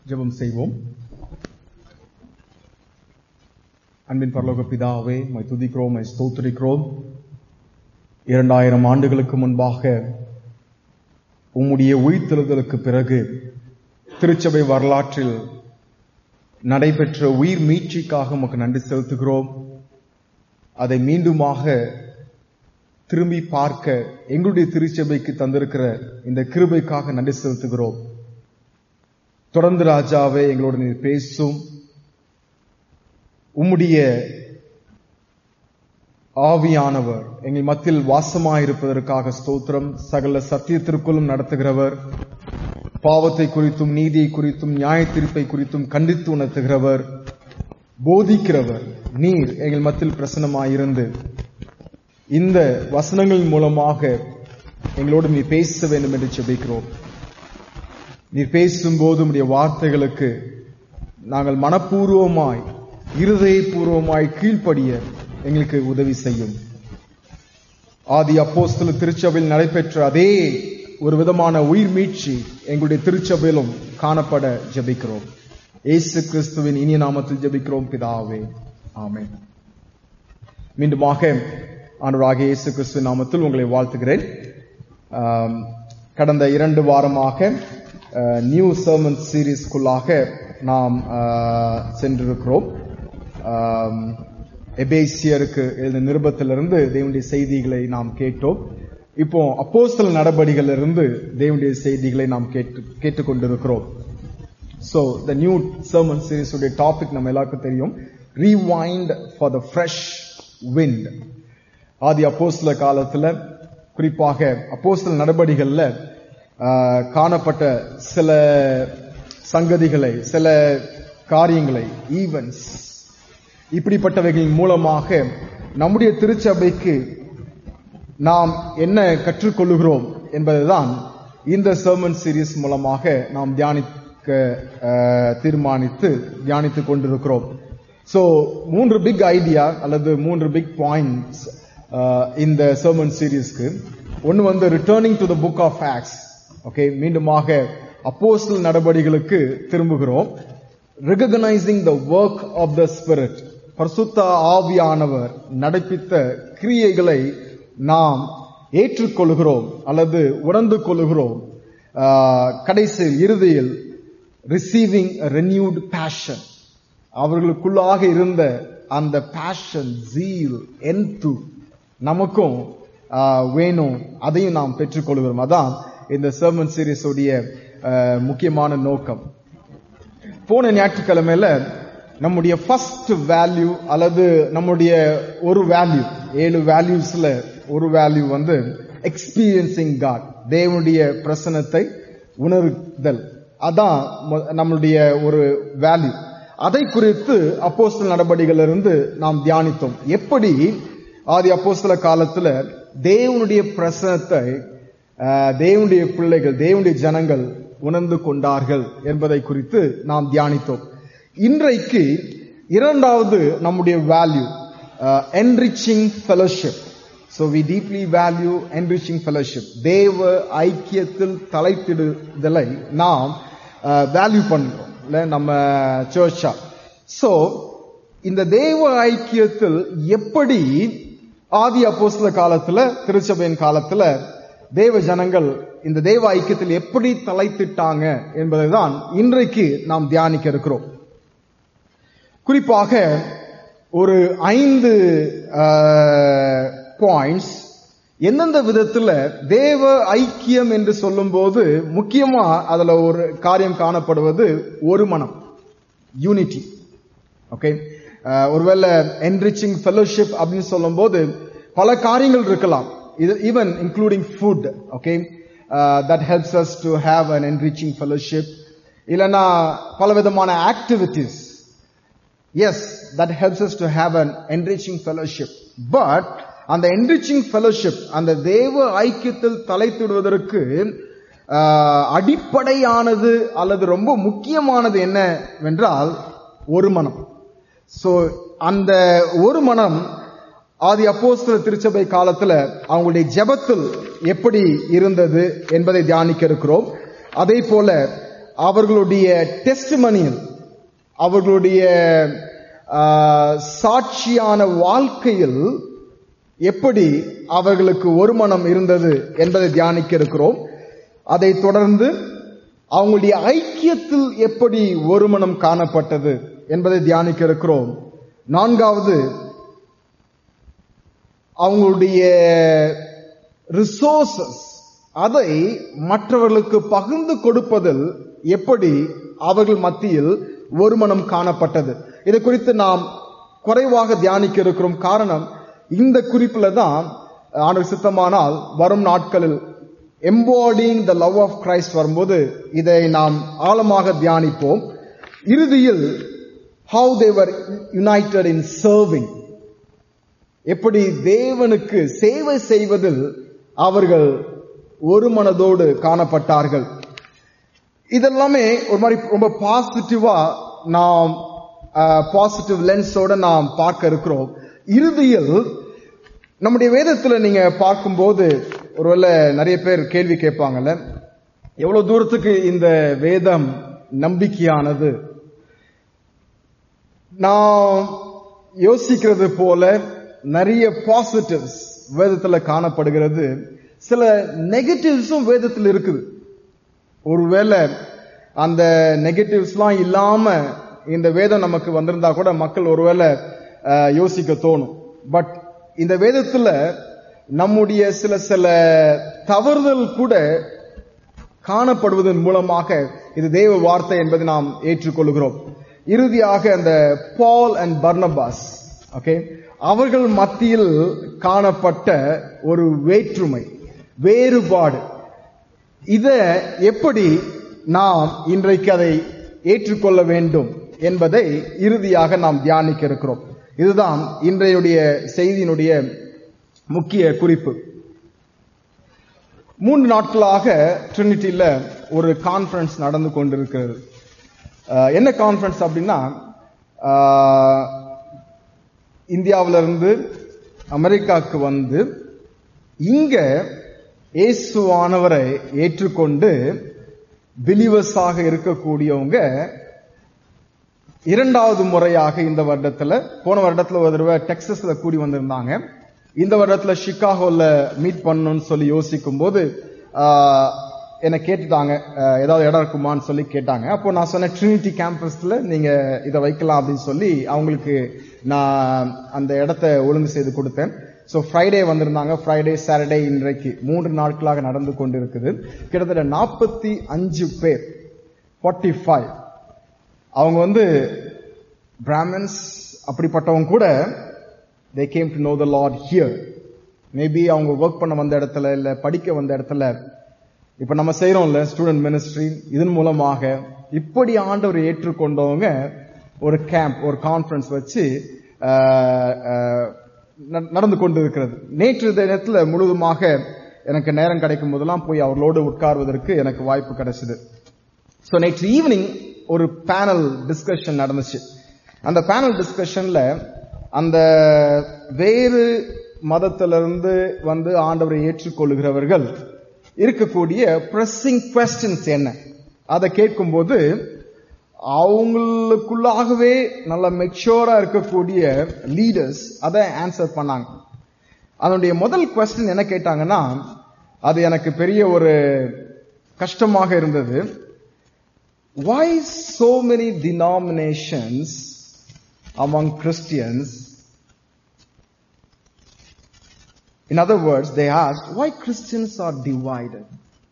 ஜெபம் செய்வோம் அன்பின் பரலோக பிதாவே மை துதிக்கிறோம் மை ஸ்தோத்திரிக்கிறோம் இரண்டாயிரம் ஆண்டுகளுக்கு முன்பாக உம்முடைய உயிர்த்தெழுதலுக்கு பிறகு திருச்சபை வரலாற்றில் நடைபெற்ற உயிர் மீட்சிக்காக உமக்கு நன்றி செலுத்துகிறோம் அதை மீண்டுமாக திரும்பி பார்க்க எங்களுடைய திருச்சபைக்கு தந்திருக்கிற இந்த கிருபைக்காக நன்றி செலுத்துகிறோம் தொடர்ந்து ராஜாவே எங்களோடு நீர் பேசும் உம்முடைய ஆவியானவர் எங்கள் மத்தியில் வாசமாயிருப்பதற்காக ஸ்தோத்திரம் சகல சத்தியத்திற்குள்ளும் நடத்துகிறவர் பாவத்தை குறித்தும் நீதியை குறித்தும் நியாய தீர்ப்பை குறித்தும் கண்டித்து உணர்த்துகிறவர் போதிக்கிறவர் நீர் எங்கள் மத்தியில் பிரசனமாயிருந்து இந்த வசனங்களின் மூலமாக எங்களோடு நீ பேச வேண்டும் என்று ஜெபிக்கிறோம் நீர் பேசும்போது உடைய வார்த்தைகளுக்கு நாங்கள் மனப்பூர்வமாய் இருதயபூர்வமாய் கீழ்ப்படிய எங்களுக்கு உதவி செய்யும் ஆதி அப்போஸ்தல திருச்சபையில் நடைபெற்ற அதே ஒரு விதமான உயிர் மீட்சி எங்களுடைய திருச்சபையிலும் காணப்பட ஜெபிக்கிறோம் ஏசு கிறிஸ்துவின் இனிய நாமத்தில் ஜெபிக்கிறோம் பிதாவே ஆமென் மீண்டுமாக ஆண்டவராக இயேசு கிறிஸ்து நாமத்தில் உங்களை வாழ்த்துகிறேன் ஆம், கடந்த இரண்டு வாரமாக நியூ சர்மன் சீரீஸ்க்குள்ளாக நாம் ஆ, சென்றிருக்கிறோம் ஆம், எபேசியருக்கு எழுந்த நிருபத்திலிருந்து தேவனுடைய செய்திகளை நாம் கேட்டோம் இப்போ அப்போஸ்தல நடபடிகளிலிருந்து தேவனுடைய செய்திகளை நாம் கேட்டு கேட்டுக்கொண்டிருக்கிறோம் So the new sermon series உடைய டாபிக் நம்ம எல்லாருக்கும் தெரியும் rewind for the fresh wind ஆதி அப்போஸ்தல காலத்துல குறிப்பாக அப்போஸ்தல நடபடிகள்ல ஆஹ், காணப்பட்ட சில சங்கதிகளை சில காரியங்களை ஈவென்ட்ஸ் இப்படிப்பட்டவைகளின் மூலமாக நம்முடைய திருச்சபைக்கு நாம் என்ன கற்றுக்கொள்ளுகிறோம் என்பதுதான் இந்த சர்மன் சீரிஸ் மூலமாக நாம் தியானிக்க அஹ், தீர்மானித்து தியானித்துக் கொண்டிருக்கிறோம் சோ மூன்று பிக் ஐடியா அல்லது மூன்று பிக் பாயிண்ட்ஸ் இந்த சர்மன் சீரிஸ்க்கு ஒன்னு வந்து returning to the book of acts okay மீண்டுமாக அப்போஸ்தல நடபடிகளுக்கு திரும்புகிறோம் recognising the work of the spirit பரிசுத்த ஆவியானவர் நடப்பித்த கிரியைகளை நாம் ஏற்றுக்கொள்கிறோம் அல்லது உணர்ந்து கொள்கிறோம் ஆஹ், கடைசி இறுதியில் ரிசீவிங் renewed passion அவர்களுக்குள்ளாக இருந்த அந்த பேஷன் ஜீல் என்து நமக்கும் ஆஹ், வேணும் அதையும் நாம் பெற்றுக்கொள்கிறோம் அதான் இந்த சர்மன் சீரிஸ் உடைய ஆஹ், முக்கியமான நோக்கம் போன ஞாயிற்றுக்கிழமையில நம்முடைய ஃபர்ஸ்ட் வேல்யூ அல்லது நம்முடைய ஒரு வேல்யூ ஏழு வேல்யூஸ்ல ஒரு வேல்யூ வந்து எக்ஸ்பீரியன்சிங் காட் தேவனுடைய பிரசனத்தை உணர்தல் அதான் மொ- நம்மளுடைய ஒரு வேல்யூ அதை குறித்து அப்போஸ்தல நடபடிகளிலிருந்து நாம் தியானித்தோம் எப்படி ஆதி அப்போஸ்தல காலத்துல தேவனுடைய பிரசனத்தை ஆஹ், தேவனுடைய பிள்ளைகள் தேவனுடைய ஜனங்கள் உணர்ந்து கொண்டார்கள் என்பதை குறித்து நாம் தியானித்தோம் இன்றைக்கு இரண்டாவது நம்முடைய value enriching fellowship so we deeply value enriching fellowship தேவ ஐக்கியத்தில் தலைத்திடுதலை நாம் வேல்யூ பண்றோம் இல்ல நம்ம சர்ச்சா ஸோ இந்த தேவ ஐக்கியத்தில் எப்படி ஆதி அப்போஸ்தல காலத்துல திருச்சபையின் காலத்துல தேவ ஜனங்கள் இந்த தேவ ஐக்கியத்தில் எப்படி தலைத்திட்டாங்க என்பதை தான் இன்றைக்கு நாம் தியானிக்க இருக்கிறோம் குறிப்பாக ஒரு ஐந்து பாயிண்ட்ஸ் எந்தெந்த விதத்துல தேவ ஐக்கியம் என்று சொல்லும்போது முக்கியமா அதுல ஒரு காரியம் காணப்படுவது ஒரு மனம் யூனிட்டி ஓகே ஒருவேளை என்ரிச்சிங் ஃபெலோஷிப் அப்படின்னு சொல்லும்போது பல காரியங்கள் இருக்கலாம் இது even including food okay that helps us to have an enriching fellowship இல்லைன்னா பல விதமான activities Yes, that helps us to have an enriching fellowship. But அந்த enriching fellowship, அந்த தேவ ஐக்கியத்தில் தலைத்திடுவதற்கு ஆஹ், அடிப்படையானது அல்லது ரொம்ப முக்கியமானது என்னவென்றால் ஒரு மனம் சோ அந்த ஒரு மனம் ஆதி அப்போஸ்தல திருச்சபை காலத்துல அவங்களுடைய ஜெபத்தில் எப்படி இருந்தது என்பதை தியானிக்க இருக்கிறோம் அதே போல அவர்களுடைய டெஸ்டிமனியல் அவர்களுடைய ஆஹ், சாட்சியான வாழ்க்கையில் எப்படி அவர்களுக்கு ஒரு மனம் இருந்தது என்பதை தியானிக்க இருக்கிறோம் அதை தொடர்ந்து அவங்களுடைய ஐக்கியத்தில் எப்படி ஒரு மனம் காணப்பட்டது என்பதை தியானிக்க இருக்கிறோம் நான்காவது அவங்களுடைய ரிசோர்சஸ் அதை மற்றவர்களுக்கு பகிர்ந்து கொடுப்பதில் எப்படி அவர்கள் மத்தியில் ஒரு மனம் காணப்பட்டது இது குறித்து நாம் குறைவாக தியானிக்க இருக்கிறோம் காரணம் இந்த குறிப்பில் தான் ஆண்டவர் சித்தமானால் வரும் நாட்களில் embodying the love of Christ வரும்போது இதை நாம் ஆழமாக தியானிப்போம் இறுதியில் how they were united in serving எப்படி தேவனுக்கு சேவை செய்வதில் அவர்கள் ஒரு மனதோடு காணப்பட்டார்கள் இதெல்லாமே ஒரு மாதிரி ரொம்ப பாசிட்டிவா நாம் பாசிட்டிவ் லென்ஸோட நாம் பார்க்க இருக்கிறோம் இறுதியில் நம்முடைய வேதத்துல நீங்க பார்க்கும்போது ஒருவேளை நிறைய பேர் கேள்வி கேட்பாங்கல்ல எவ்வளவு தூரத்துக்கு இந்த வேதம் நம்பிக்கையானது நாம் யோசிக்கிறது போல நிறைய பாசிட்டிவ்ஸ் வேதத்துல காணப்படுகிறது சில நெகட்டிவ்ஸும் வேதத்தில் இருக்குது ஒருவேளை அந்த நெகட்டிவ்ஸ்லாம் இல்லாம இந்த வேதம் நமக்கு வந்திருந்தா கூட மக்கள் ஒருவேளை அஹ், யோசிக்க தோணும் பட் இந்த வேதத்துல நம்முடைய சில சில தவறுதல் கூட காணப்படுவதன் மூலமாக இது தேவ வார்த்தை என்பதை நாம் ஏற்றுக்கொள்கிறோம் இறுதியாக அந்த பால் அண்ட் பர்னபாஸ் ஓகே அவர்கள் மத்தியில் காணப்பட்ட ஒரு வேற்றுமை வேறுபாடு இத எப்படி நாம் இன்றைக்கு அதை ஏற்றுக்கொள்ள வேண்டும் என்பதை இறுதியாக நாம் தியானிக்க இருக்கிறோம் இதுதான் இன்றையுடைய செய்தியினுடைய முக்கிய குறிப்பு மூன்று நாட்களாக ட்ரினிட்டியில ஒரு கான்ஃபரன்ஸ் நடந்து கொண்டிருக்கிறது அஹ், என்ன கான்ஃபரன்ஸ் அப்படின்னா அஹ், இந்தியாவில இருந்து அமெரிக்காவுக்கு வந்து இங்க இயேசுவானவரை ஏற்றுக்கொண்டு பிலிவர்ஸாக இருக்கக்கூடியவங்க இரண்டாவது முறையாக இந்த வருடத்துல போன வருடத்துல ஒரு தடவை டெக்சஸ்ல கூடி வந்திருந்தாங்க இந்த வருடத்துல சிகாகோல மீட் பண்ணணும்னு சொல்லி யோசிக்கும் போது ஆஹ், என்னை கேட்டுட்டாங்க ஆஹ், ஏதாவது இடம் இருக்குமான்னு சொல்லி கேட்டாங்க அப்போ நான் சொன்னேன் ட்ரினிட்டி கேம்பஸ்ல நீங்க இதை வைக்கலாம் அப்படின்னு சொல்லி அவங்களுக்கு நான் அந்த இடத்தை ஒழுங்கு செய்து கொடுத்தேன் ஸோ ஃப்ரைடே வந்திருந்தாங்க ஃப்ரைடே சாட்டர்டே இன்றைக்கு மூன்று நாட்களாக நடந்து கொண்டிருக்குது கிட்டத்தட்ட நாற்பத்தி அஞ்சு பேர் ஃபார்ட்டி ஃபைவ் அவங்க வந்து பிராமின்ஸ் அப்படிப்பட்டவங்க கூட they came to know the Lord here maybe அவங்க ஒர்க் பண்ண வந்த இடத்துல இல்ல படிக்க வந்த இடத்துல இப்ப நம்ம செய்யறோம்ல ஸ்டூடெண்ட் மினிஸ்ட்ரி இதன் மூலமாக இப்படி ஆண்டவர் ஏற்றுக்கொண்டவங்க ஒரு கேம்ப் ஒரு கான்ஃபரன்ஸ் வச்சு ஆஹ், ஆஹ், நட- நடந்து கொண்டு இருக்கிறது நேற்று தினத்துல முழுவதுமாக எனக்கு நேரம் கிடைக்கும் போதெல்லாம் போய் அவர்களோடு உட்கார்வதற்கு எனக்கு வாய்ப்பு கிடைச்சது ஸோ நேற்று ஈவினிங் ஒரு பேனல் டிஸ்கஷன் நடந்துச்சு அந்த பேனல் டிஸ்கஷன்ல அந்த வேறு மதத்திலிருந்து வந்து ஆண்டவரை ஏற்றுக்கொள்கிறவர்கள் இருக்கக்கூடிய pressing கொஸ்டின்ஸ் என்ன அதை கேட்கும்போது அவங்களுக்குள்ளாகவே நல்ல மெச்சூரா இருக்கக்கூடிய லீடர்ஸ் அதை ஆன்சர் பண்ணாங்க அதனுடைய முதல் கொஸ்டின் என்ன கேட்டாங்கன்னா அது எனக்கு பெரிய ஒரு கஷ்டமாக இருந்தது why so many denominations among Christians? In other words, they asked, why Christians are divided?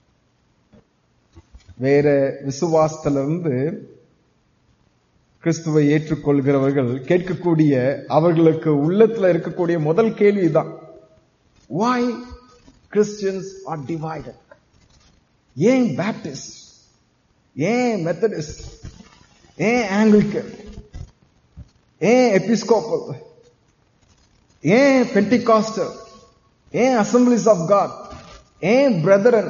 வேற விசுவாசத்திலிருந்து கிறிஸ்துவை ஏற்றுக்கொள்கிறவர்கள் கேட்கக்கூடிய அவர்களுக்கு உள்ளத்துல இருக்கக்கூடிய முதல் கேள்விதான் why Christians are divided? ஏன் பேப்டிஸ்ட் ஏன் மெத்தடிஸ்ட் ஏன் ஆங்கிலிக்கன் ஏன் எபிஸ்கோப்பல் ஏன் பென்டிகாஸ்டல் ஏன் அசம்பிளிஸ் ஆஃப் காட் ஏன் Brethren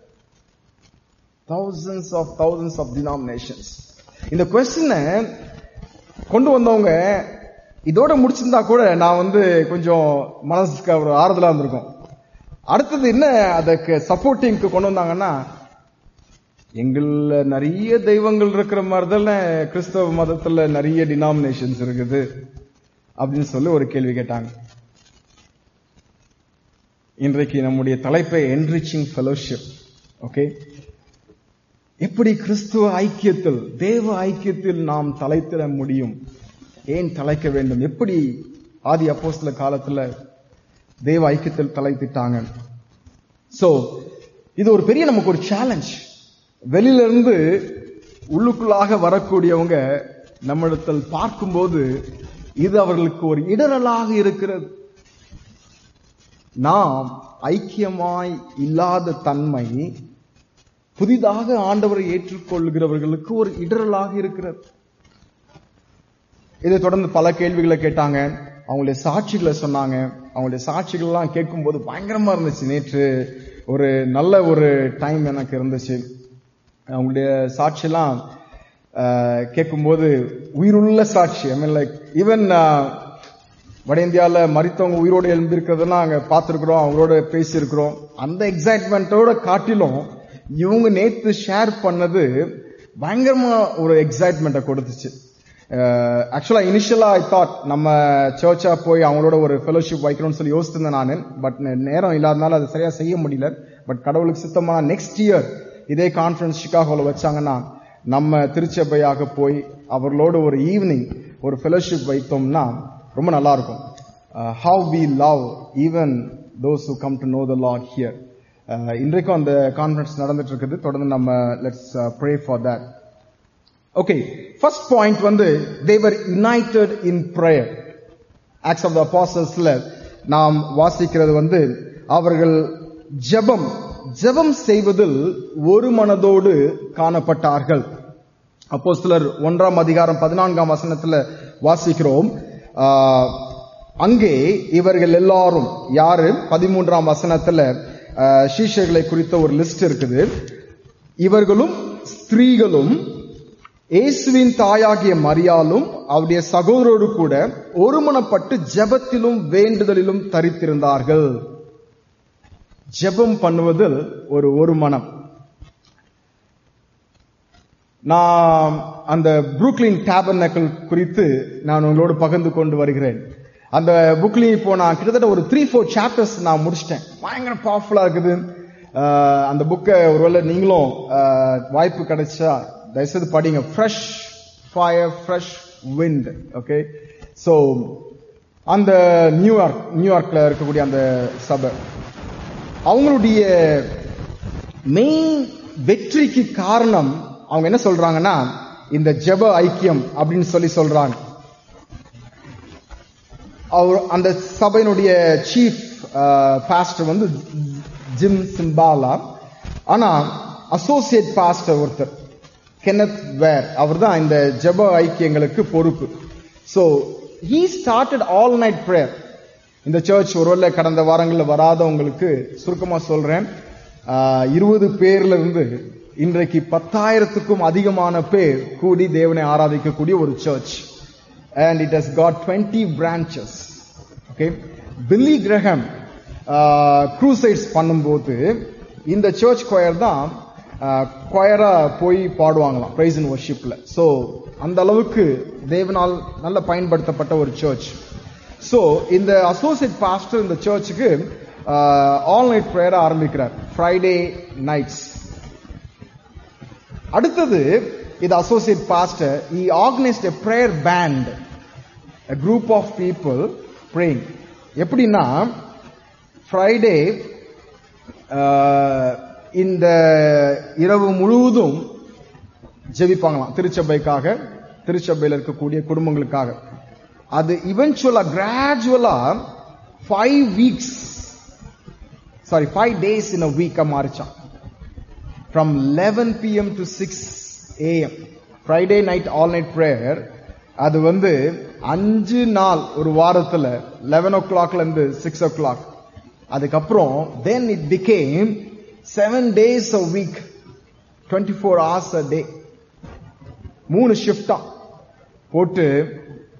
thousands of thousands of denominations இந்த கொஸ்டினை கொண்டு வந்தவங்க இதோட முடிச்சிருந்தா கூட நான் வந்து கொஞ்சம் மனசுக்கு ஒரு ஆறுதலா இருந்திருக்கும் அடுத்தது என்ன அதுக்கு சப்போர்ட்டிங்க்கு கொண்டு வந்தாங்கன்னா எங்கள்ல நிறைய தெய்வங்கள் இருக்கிற மாதிரி தானே கிறிஸ்தவ மதத்துல நிறைய டினாமினேஷன்ஸ் இருக்குது அப்படின்னு சொல்லி ஒரு கேள்வி கேட்டாங்க இன்றைக்கு நம்முடைய தலைப்பை என்ரிச்சிங் ஃபெலோஷிப் ஓகே எப்படி கிறிஸ்துவ ஐக்கியத்தில் தேவ ஐக்கியத்தில் நாம் தலைத்திட முடியும் ஏன் தலைக்க வேண்டும் எப்படி ஆதி அப்போஸ்தல காலத்துல தேவ ஐக்கியத்தில் தலைத்திட்டாங்க சோ இது ஒரு பெரிய நமக்கு ஒரு சேலஞ்ச் வெளியில இருந்து உள்ளுக்குள்ளாக வரக்கூடியவங்க நம்மிடத்தில் பார்க்கும்போது இது அவர்களுக்கு ஒரு இடரலாக இருக்கிறது நாம் ஐக்கியமாய் இல்லாத தன்மை புதிதாக ஆண்டவரை ஏற்றுக்கொள்கிறவர்களுக்கு ஒரு இடரலாக இருக்கிறது இதை தொடர்ந்து பல கேள்விகளை கேட்டாங்க அவங்களுடைய சாட்சிகளை சொன்னாங்க அவங்களுடைய சாட்சிகள் எல்லாம் கேட்கும்போது பயங்கரமா இருந்துச்சு நேற்று ஒரு நல்ல ஒரு டைம் எனக்கு இருந்துச்சு அவங்களுடைய சாட்சியெல்லாம் ஆஹ், கேட்கும்போது உயிருள்ள சாட்சி ஐ மீன் லைக் ஈவன் வட இந்தியால மறித்தவங்க உயிரோடு எழுந்திருக்கிறதெல்லாம் அங்க பார்த்திருக்கிறோம் அவங்களோட பேசியிருக்கிறோம் அந்த எக்ஸைட்மெண்ட்டோட காட்டிலும் இவங்க நேத்து ஷேர் பண்ணது பயங்கரமா ஒரு எக்ஸைட்மெண்ட்டை கொடுத்துச்சு ஆக்சுவலா இனிஷியலா ஐ தாட் நம்ம சர்ச்சா போய் அவங்களோட ஒரு ஃபெலோஷிப் வைக்கணும்னு சொல்லி யோசிச்சிருந்தேன் நான் பட் நேரம் இல்லாதனால அதை சரியா செய்ய முடியல பட் கடவுளுக்கு சித்தமான நெக்ஸ்ட் இயர் இதே கான்ஃபரன்ஸ் சிகாகோல வச்சாங்கன்னா நம்ம திருச்சபையாக போய் அவர்களோட ஒரு ஈவினிங் ஒரு ஃபெலோஷிப் வைத்தோம்னா ரொம்ப நல்லா இருக்கும் how we love even those who come to know the Lord here இன்றைக்கும் அந்த கான்ஃபரன்ஸ் நடந்துட்டு இருக்குது தொடர்ந்து நம்ம let's pray for that okay first point வந்து they were united in prayer Acts of the அப்பாசல்ஸ்ல நாம் வாசிக்கிறது வந்து அவர்கள் ஜெபம் ஜெபம் செய்வதில் ஒரு மனதோடு காணப்பட்டார்கள் அப்போஸ்தலர் ஒன்றாம் அதிகாரம் பதினான்காம் வசனத்துல வாசிக்கிறோம் ஆஹ், அங்கே இவர்கள் எல்லாரும் யாரு பதிமூன்றாம் வசனத்துல ஆஹ், சீஷர்களை குறித்த ஒரு லிஸ்ட் இருக்குது இவர்களும் ஸ்திரீகளும் இயேசுவின் தாயாகிய மரியாலும் அவருடைய சகோதரோடு கூட ஒருமனப்பட்டு ஜெபத்திலும் வேண்டுதலிலும் தரித்திருந்தார்கள் ஜெபம் பண்ணுவதில் ஒரு ஒரு மனம் நான் அந்த புரூக்லின் டேபர்னக்கல் குறித்து நான் உங்களோடு பகிர்ந்து கொண்டு வருகிறேன் அந்த புக்லையும் இப்போ நான் கிட்டத்தட்ட ஒரு த்ரீ ஃபோர் சாப்டர்ஸ் நான் முடிச்சிட்டேன் பயங்கர பவர்ஃபுல்லா இருக்குது அஹ், அந்த புக்கை ஒருவேளை நீங்களும் அஹ், வாய்ப்பு கிடைச்சா தயவுசெய்து படிங்க fresh fire fresh wind okay so அந்த நியூயார்க் நியூயார்க்ல இருக்கக்கூடிய அந்த சபை அவங்களுடைய மெயின் வெற்றிக்கு காரணம் அவங்க என்ன சொல்றாங்கன்னா இந்த ஜெப ஐக்கியம் அப்படின்னு சொல்லி சொல்றாங்க அவர் அந்த சபையினுடைய சீஃப் பாஸ்டர் வந்து ஜிம் சிம்பாலா ஆனா அசோசியேட் பாஸ்டர் ஒருத்தர் கென்னத் வேர் அவர் தான் இந்த ஜெப ஐக்கியங்களுக்கு பொறுப்பு so he started all night prayer இந்த சர்ச் ஒருவேளை கடந்த வாரங்களில் வராதவங்களுக்கு சுருக்கமா சொல்றேன் இருபது பேர்ல இருந்து இன்றைக்கு பத்தாயிரத்துக்கும் அதிகமான பேர் கூடி தேவனை ஆராதிக்கக்கூடிய ஒரு church and it has got twenty branches okay Billy Graham crusades பண்ணும்போது இந்த சர்ச் கொயர் தான் கொயரா போய் பாடுவாங்களாம் பிரைஸ் அண்ட் வர்ஷிப்ல ஸோ அந்த அளவுக்கு தேவனால் நல்ல பயன்படுத்தப்பட்ட ஒரு சர்ச் ஸோ இந்த அசோசியேட் பாஸ்டர் இந்த சர்ச்சுக்கு ஆல் நைட் ப்ரேயர் ஆரம்பிக்கிறார் ஃப்ரைடே நைட்ஸ் அடுத்தது இது associate pastor he organised a prayer band a group of people praying எப்படின்னா ஃப்ரைடே இந்த இரவு முழுவதும் ஜெபிப்பாங்களாம் திருச்சபைக்காக திருச்சபையில் இருக்கக்கூடிய குடும்பங்களுக்காக அது eventually gradually five weeks sorry five days in a வீக்கா மாறிச்சான் from 11 pm to 6 am Friday night all night prayer அது வந்து அஞ்சு நாள் ஒரு வாரத்துல லெவன் ஓ கிளாக்ல இருந்து சிக்ஸ் ஓ கிளாக் அதுக்கப்புறம் then it became seven days a week twenty four hours a day மூணு ஷிஃப்டா போட்டு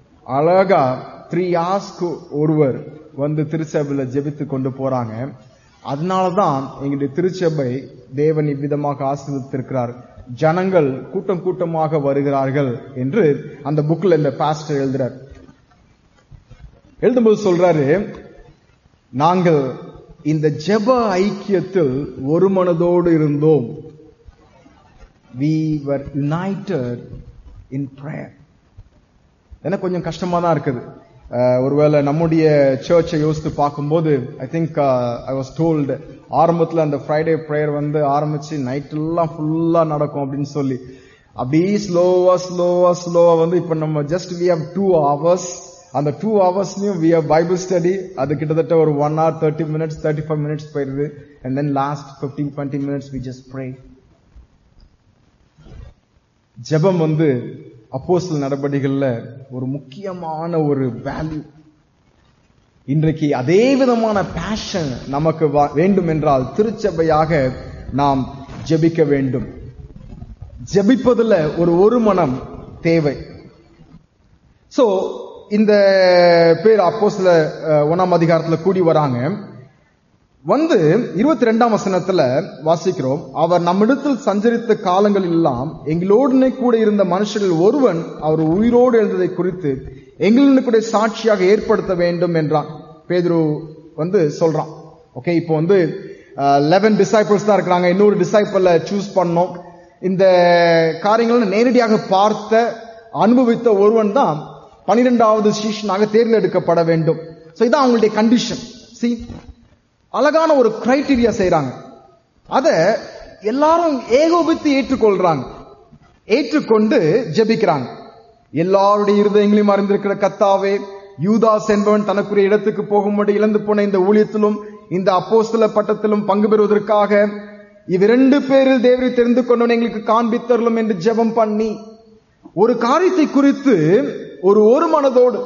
அழகா த்ரீ ஹவர்ஸ்க்கு ஒருவர் வந்து திருச்சபையில ஜெபித்து கொண்டு போறாங்க அதனாலதான் எங்களுடைய திருச்சபை தேவன் இவ்விதமாக ஆசீர்வதித்திருக்கிறார் ஜனங்கள் கூட்டம் கூட்டமாக வருகிறார்கள் என்று அந்த புக்ல இந்த பாஸ்டர் எழுதுறார் எழுதும்போது சொல்றாரு நாங்கள் இந்த ஜெப ஐக்கியத்தில் ஒரு மனதோடு இருந்தோம் we were united in prayer எனக்கு கொஞ்சம் கஷ்டமா தான் இருக்குது அஹ், ஒருவேளை நம்முடைய சர்ச்சை யோசித்து பார்க்கும்போது I think I was told ஆரம்பத்துல அந்த ஃப்ரைடே ப்ரேயர் வந்து ஆரம்பிச்சு நைட் எல்லாம் ஃபுல்லா நடக்கும் அப்படின்னு சொல்லி அப்படியே ஸ்லோவா ஸ்லோவா ஸ்லோவா வந்து இப்ப நம்ம just we have two hours அந்த டூ ஹவர்ஸ்லயும் வி ஹவ் பைபிள் ஸ்டடி அது கிட்டத்தட்ட ஒரு one hour thirty minutes thirty five minutes போயிருது and then last fifteen twenty minutes we just pray ஜெபம் வந்து அப்போஸ்தல நடவடிக்கைகள்ல ஒரு முக்கியமான ஒரு வேல்யூ இன்றைக்கு அதே விதமான பேஷன் நமக்கு வா- வேண்டும் என்றால் திருச்சபையாக நாம் ஜெபிக்க வேண்டும் ஜெபிப்பதுல ஒரு ஒரு மனம் தேவை சோ இந்த பேர் அப்போஸ்தல அஹ், ஒண்ணாம் அதிகாரத்துல கூடி வராங்க வந்து இருபத்தி ரெண்டாம் வசனத்துல வாசிக்கிறோம் அவர் நம்மிடத்தில் சஞ்சரித்த காலங்கள் எல்லாம் எங்களோடனே கூட இருந்த மனுஷரில் ஒருவன் அவர் உயிரோடு எழுந்ததை குறித்து எங்களுடன் கூட சாட்சியாக ஏற்படுத்த வேண்டும் என்றான் பேதுரு வந்து சொல்றான் ஓகே இப்போ வந்து லெவன் டிசைபிள்ஸ் தான் இருக்கிறாங்க இன்னொரு டிசைபிள சூஸ் பண்ணோம் இந்த காரியங்களை நேரடியாக பார்த்த அனுபவித்த ஒருவன் தான் பனிரெண்டாவது சீஷனாக தேர்ந்தெடுக்கப்பட வேண்டும் சோ இதான் அவங்களுடைய கண்டிஷன் see அழகான ஒரு கிரைட்டீரியா செய்றாங்க அத எல்லாரும் ஏகோபித்து ஏற்றுக்கொள்றாங்க ஏற்றுக்கொண்டு ஜெபிக்கிறாங்க எல்லாருடைய இருதயங்களையும் அறிந்திருக்கிற கத்தாவே யூதாஸ் என்பவன் தனக்குரிய இடத்துக்கு போகும்படி இழந்து போன இந்த ஊழியத்திலும் இந்த அப்போஸ்தல பட்டத்திலும் பங்கு பெறுவதற்காக இவ்விரண்டு பேரில் தேவரை தெரிந்து கொண்டவன் எங்களுக்கு காண்பித்தருளும் என்று ஜெபம் பண்ணி ஒரு காரியத்தை குறித்து ஒரு ஒரு மனதோடு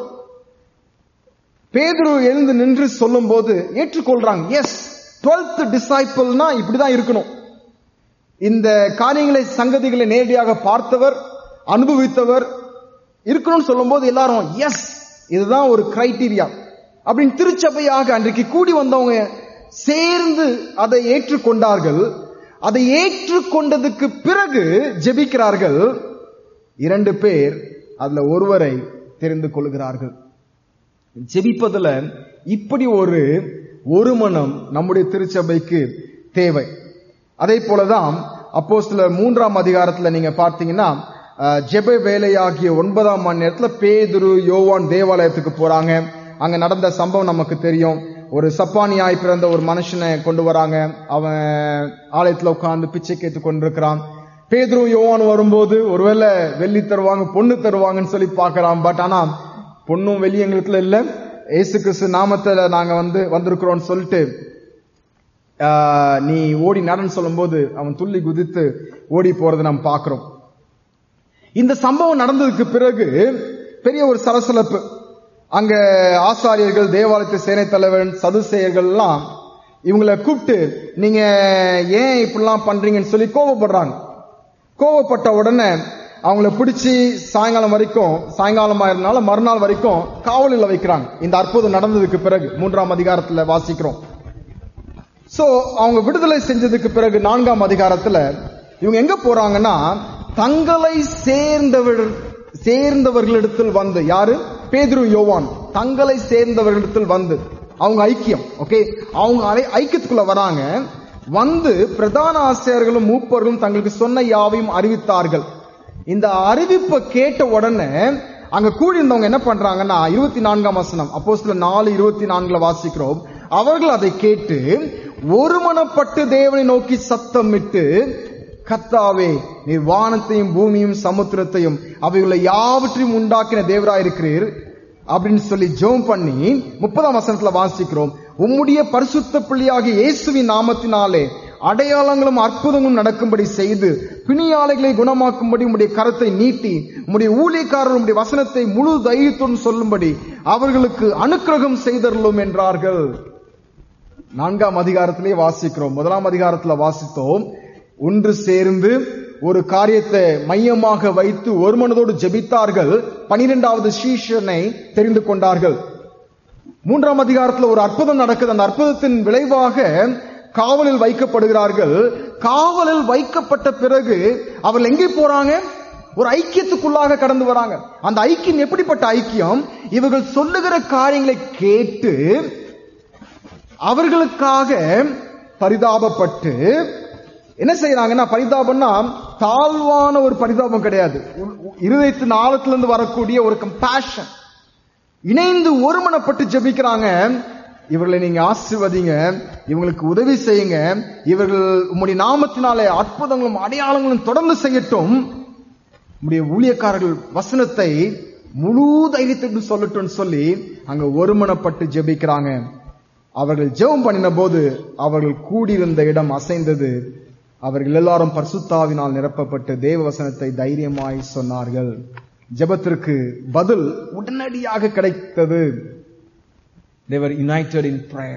பேதுரு எழுந்து நின்று சொல்லும்போது ஏற்றுக்கொள்றாங்க எஸ் டுவெல்த் டிசைபிள்னா இப்படிதான் இருக்கணும் இந்த காரியங்களை சங்கதிகளை நேரடியாக பார்த்தவர் அனுபவித்தவர் இருக்கணும்னு சொல்லும்போது எல்லாரும் எஸ் இதுதான் ஒரு கிரைட்டீரியா அப்படின்னு திருச்சபையாக அன்றைக்கு கூடி வந்தவங்க சேர்ந்து அதை ஏற்றுக்கொண்டார்கள் அதை ஏற்றுக்கொண்டதுக்கு பிறகு ஜெபிக்கிறார்கள் இரண்டு பேர் அதுல ஒருவரை தெரிந்து கொள்கிறார்கள் ஜெபிப்பதுல இப்படி ஒரு ஒரு மனம் நம்முடைய திருச்சபைக்கு தேவை அதே போலதான் அப்போ சில மூன்றாம் அதிகாரத்துல நீங்க பார்த்தீங்கன்னா அஹ், ஜெப வேலையாகிய ஒன்பதாம் மணி நேரத்துல பேதுரு யோவான் தேவாலயத்துக்கு போறாங்க அங்க நடந்த சம்பவம் நமக்கு தெரியும் ஒரு சப்பானியாய் பிறந்த ஒரு மனுஷனை கொண்டு வராங்க அவன் ஆலயத்துல உட்கார்ந்து பிச்சை கேட்டு கொண்டிருக்கிறான் பேதுரு யோவான் வரும்போது ஒருவேளை வெள்ளி தருவாங்க பொண்ணு தருவாங்கன்னு சொல்லி பார்க்கறான் பட் ஆனா பொண்ணும் வெளி எங்களுக்கு இல்ல ஏசு கிறிஸ்து நாமத்துல நாங்க வந்து வந்திருக்கிறோம்னு சொல்லிட்டு ஆஹ், நீ ஓடி நடன்னு சொல்லும்போது அவன் துள்ளி குதித்து ஓடி போறதை நாம் பார்க்கிறோம் இந்த சம்பவம் நடந்ததுக்கு பிறகு பெரிய ஒரு சலசலப்பு அங்க ஆசாரியர்கள் தேவாலயத்து சேனை தலைவர் சதுசேயர்கள் எல்லாம் இவங்களை கூப்பிட்டு நீங்க ஏன் இப்படிலாம் பண்றீங்கன்னு சொல்லி கோவப்படுறாங்க கோவப்பட்ட உடனே அவங்கள பிடிச்சி சாயங்காலம் வரைக்கும் சாயங்காலமா இருந்தால மறுநாள் வரைக்கும் காவலில் வைக்கிறாங்க இந்த அற்புதம் நடந்ததுக்கு பிறகு மூன்றாம் அதிகாரத்துல வாசிக்கிறோம் சோ அவங்க விடுதலை செஞ்சதுக்கு பிறகு நான்காம் அதிகாரத்துல இவங்க எங்க போறாங்கன்னா தங்களை சேர்ந்தவர் சேர்ந்தவர்களிடத்தில் வந்து யாரு பேதுரு யோவான் தங்களை சேர்ந்தவர்களிடத்தில் வந்து அவங்க ஐக்கியம் ஓகே அவங்க ஐ- ஐக்கியத்துக்குள்ள வராங்க வந்து பிரதான ஆசிரியர்களும் மூப்பர்களும் தங்களுக்கு சொன்ன யாவையும் அறிவித்தார்கள் இந்த அறிவிப்பை கேட்ட உடனே அங்க கூடி இருந்தவங்க என்ன பண்றாங்கன்னா இருபத்தி நான்காம் வசனம் அப்போ சில நாலு இருபத்தி நான்குல வாசிக்கிறோம் அவர்கள் அதை கேட்டு ஒருமனப்பட்டு தேவனை நோக்கி சத்தமிட்டு கத்தாவே நீர் வானத்தையும் பூமியும் சமுத்திரத்தையும் அவைகளை யாவற்றையும் உண்டாக்கின தேவராயிருக்கிறீர் அப்படின்னு சொல்லி ஜெபம் பண்ணி முப்பதாம் வசனத்துல வாசிக்கிறோம் உம்முடைய பரிசுத்த பிள்ளையாகிய இயேசுவின் நாமத்தினாலே அடையாளங்களும் அற்புதங்களும் நடக்கும்படி செய்து பிணியாளைகளை குணமாக்கும்படி உம்முடைய கரத்தை நீட்டி உம்முடைய ஊழியக்காரர் உம்முடைய வசனத்தை முழு தைரியத்துடன் சொல்லும்படி அவர்களுக்கு அனுக்கிரகம் செய்தருளும் என்றார்கள் நான்காம் அதிகாரத்திலே வாசிக்கிறோம் முதலாம் அதிகாரத்துல வாசித்தோம் ஒன்று சேர்ந்து ஒரு காரியத்தை மையமாக வைத்து ஒரு மனதோடு ஜெபித்தார்கள் பனிரெண்டாவது சீஷனை தெரிந்து கொண்டார்கள் மூன்றாம் அதிகாரத்துல ஒரு அற்புதம் நடக்குது அந்த அற்புதத்தின் விளைவாக காவலில் வைக்கப்படுகிறார்கள் காவலில் வைக்கப்பட்ட பிறகு அவர்கள் எங்கே போறாங்க ஒரு ஐக்கியத்துக்குள்ளாக கடந்து வராங்க அந்த ஐக்கியம் எப்படிப்பட்ட ஐக்கியம் இவர்கள் சொல்லுகிற காரியங்களை கேட்டு அவர்களுக்காக பரிதாபப்பட்டு என்ன செய்யறாங்கன்னா பரிதாபம்னா தாழ்வான ஒரு பரிதாபம் கிடையாது உ- உ- இருதயத்தின் ஆழத்திலிருந்து வரக்கூடிய ஒரு கம்பேஷன் இணைந்து ஒருமனப்பட்டு ஜெபிக்கிறாங்க இவர்களை நீங்க ஆசிர்வதிங்க இவங்களுக்கு உதவி செய்யுங்க இவர்கள் உம்முடைய நாமத்தினாலே அற்புதங்களும் அடையாளங்களும் தொடர்ந்து செய்யட்டும் உம்முடைய ஊழியக்காரர்கள் வசனத்தை முழு தைரியத்துக்கு சொல்லட்டும் சொல்லி அங்க ஒருமனப்பட்டு ஜெபிக்கிறாங்க அவர்கள் ஜெபம் பண்ணின போது அவர்கள் கூடியிருந்த இடம் அசைந்தது அவர்கள் எல்லாரும் பரிசுத்தாவினால் நிரப்பப்பட்டு தேவ வசனத்தை தைரியமாய் சொன்னார்கள் ஜெபத்திற்கு பதில் உடனடியாக கிடைத்தது they were united in prayer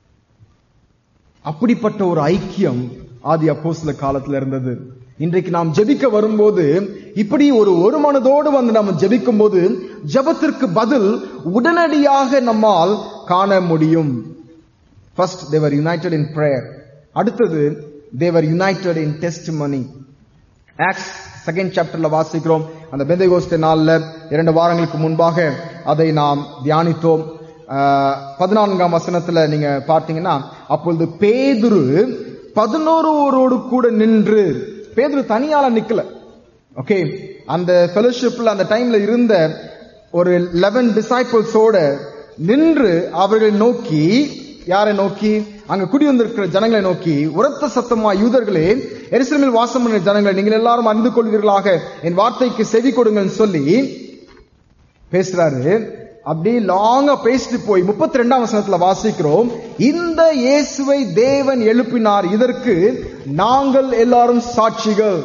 அப்படிப்பட்ட ஒரு ஐக்கியம் ஆதி அப்போஸ்தல காலத்துல இருந்தது இன்றைக்கு நாம் ஜெபிக்க வரும்போது இப்படி ஒரு ஒரு மனதோடு வந்து நம்ம ஜெபிக்கும் போது ஜெபத்திற்கு பதில் உடனடியாக நம்மால் காண முடியும் first they were united in prayer அடுத்தது they were united in testimony Acts second சாப்டர்ல வாசிக்கிறோம் அந்த பெந்தைகோஸ்தே நாள்ல இரண்டு வாரங்களுக்கு முன்பாக அதை நாம் தியானித்தோம் ஆஹ், பதினான்காம் வசனத்துல நீங்க பார்த்தீங்கன்னா அப்பொழுது பேதுரு பதினோருவரோடு கூட நின்று பேதுரு தனியால நிக்கல ஓகே அந்த ஃபெலோஷிப்ல அந்த டைம்ல இருந்த ஒரு லெவன் டிசைபிள்ஸோட நின்று அவர்களை நோக்கி யாரை நோக்கி அங்க குடிவந்திருக்கிற ஜனங்களை நோக்கி உரத்த சத்தமா யூதர்களே எருசலேமில் வாசம் பண்ண ஜனங்களை நீங்கள் எல்லாரும் அறிந்து கொள்வீர்களாக என் வார்த்தைக்கு செவி கொடுங்கன்னு சொல்லி பேசுறாரு அப்படி லாங்கா பேசிட்டு போய் முப்பத்தி ரெண்டாம் வசனத்துல வாசிக்கிறோம் இந்த இயேசுவை தேவன் எழுப்பினார் இதற்கு நாங்கள் எல்லாரும் சாட்சிகள்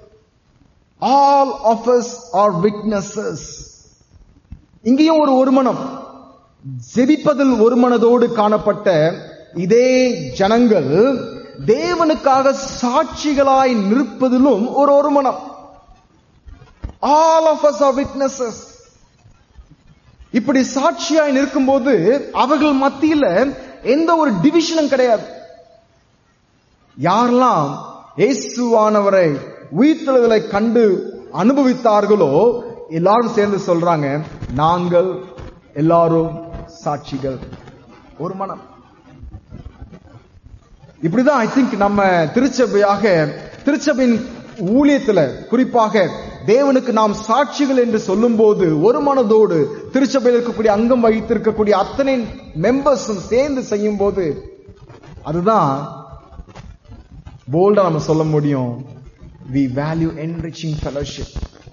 all of us are witnesses இங்கேயும் ஒரு ஒருமனம் ஜெபிப்பதில் ஒருமனதோடு காணப்பட்ட இதே ஜனங்கள் தேவனுக்காக சாட்சிகளாய் நிற்பதிலும் ஒரு ஒருமனம் all of us are witnesses இப்படி சாட்சியாய் நிற்கும்போது அவர்கள் மத்தியில எந்த ஒரு டிவிஷனும் கிடையாது யாரெல்லாம் இயேசுவானவரை உயிர்த்தெழுதலை கண்டு அனுபவித்தார்களோ எல்லாரும் சேர்ந்து சொல்றாங்க நாங்கள் எல்லாரும் சாட்சிகள் ஒரு மனம் இப்படிதான் ஐ திங்க் நம்ம திருச்சபையாக திருச்சபையின் ஊழியத்துல குறிப்பாக தேவனுக்கு நாம் சாட்சிகள் என்று சொல்லும்போது ஒரு மனதோடு திருச்சபையில் இருக்கக்கூடிய அங்கம் வகித்திருக்கக்கூடிய அத்தனை மெம்பர்ஸும் சேர்ந்து செய்யும் போது அதுதான் போல்டா நம்ம சொல்ல முடியும் we value enriching fellowship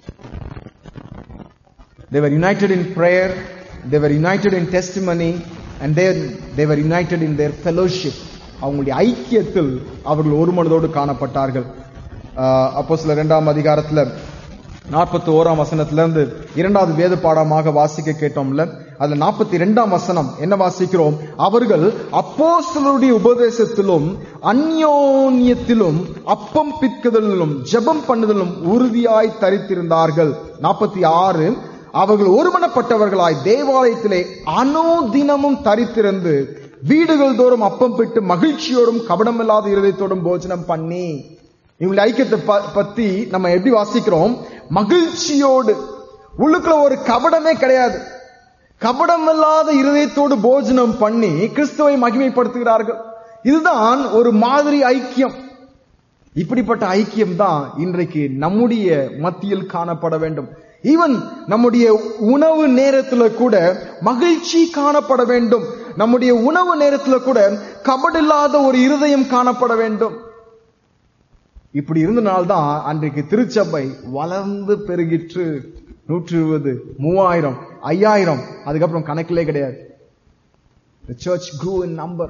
they were united in prayer they were united in testimony and then they were united in their fellowship அவங்களுடைய ஐக்கியத்தில் அவர்கள் ஒரு மனதோடு காணப்பட்டார்கள் அப்போ சில இரண்டாம் அதிகாரத்துல நாற்பத்தி ஓராம் வசனத்துல இருந்து இரண்டாவது வேத பாடமாக வாசிக்க கேட்டோம்ல அதுல நாற்பத்தி ரெண்டாம் வசனம் என்ன வாசிக்கிறோம் அவர்கள் அப்போஸ்தலருடைய உபதேசத்திலும் அந்யோன்யத்திலும் அப்பம் பிற்குதலிலும் ஜெபம் பண்ணுதலும் உறுதியாய் தரித்திருந்தார்கள் நாற்பத்தி ஆறு அவர்கள் ஒருமனப்பட்டவர்களாய் தேவாலயத்திலே அனுதினமும் தரித்திருந்து வீடுகள் தோறும் அப்பம் பிட்டு மகிழ்ச்சியோடும் கபடமில்லாத இருதயத்தோடும் போஜனம் பண்ணி இவங்களுடைய ஐக்கியத்தை ப- பத்தி நம்ம எப்படி வாசிக்கிறோம் மகிழ்ச்சியோடு உள்ளுக்குள்ள ஒரு கபடமே கிடையாது கபடமில்லாத இருதயத்தோடு போஜனம் பண்ணி கிறிஸ்துவை மகிமைப்படுத்துகிறார்கள் இதுதான் ஒரு மாதிரி ஐக்கியம் இப்படிப்பட்ட ஐக்கியம் தான் இன்றைக்கு நம்முடைய மத்தியில் காணப்பட வேண்டும் ஈவன் நம்முடைய உணவு நேரத்துல கூட மகிழ்ச்சி காணப்பட வேண்டும் நம்முடைய உணவு நேரத்துல கூட கபடில்லாத ஒரு இருதயம் காணப்பட வேண்டும் இப்படி இருந்தனால்தான் அன்றைக்கு திருச்சபை வளர்ந்து பெருகிற்று நூற்றி இருபது மூவாயிரம் ஐயாயிரம் அதுக்கப்புறம் கணக்கிலே கிடையாது The church grew in number.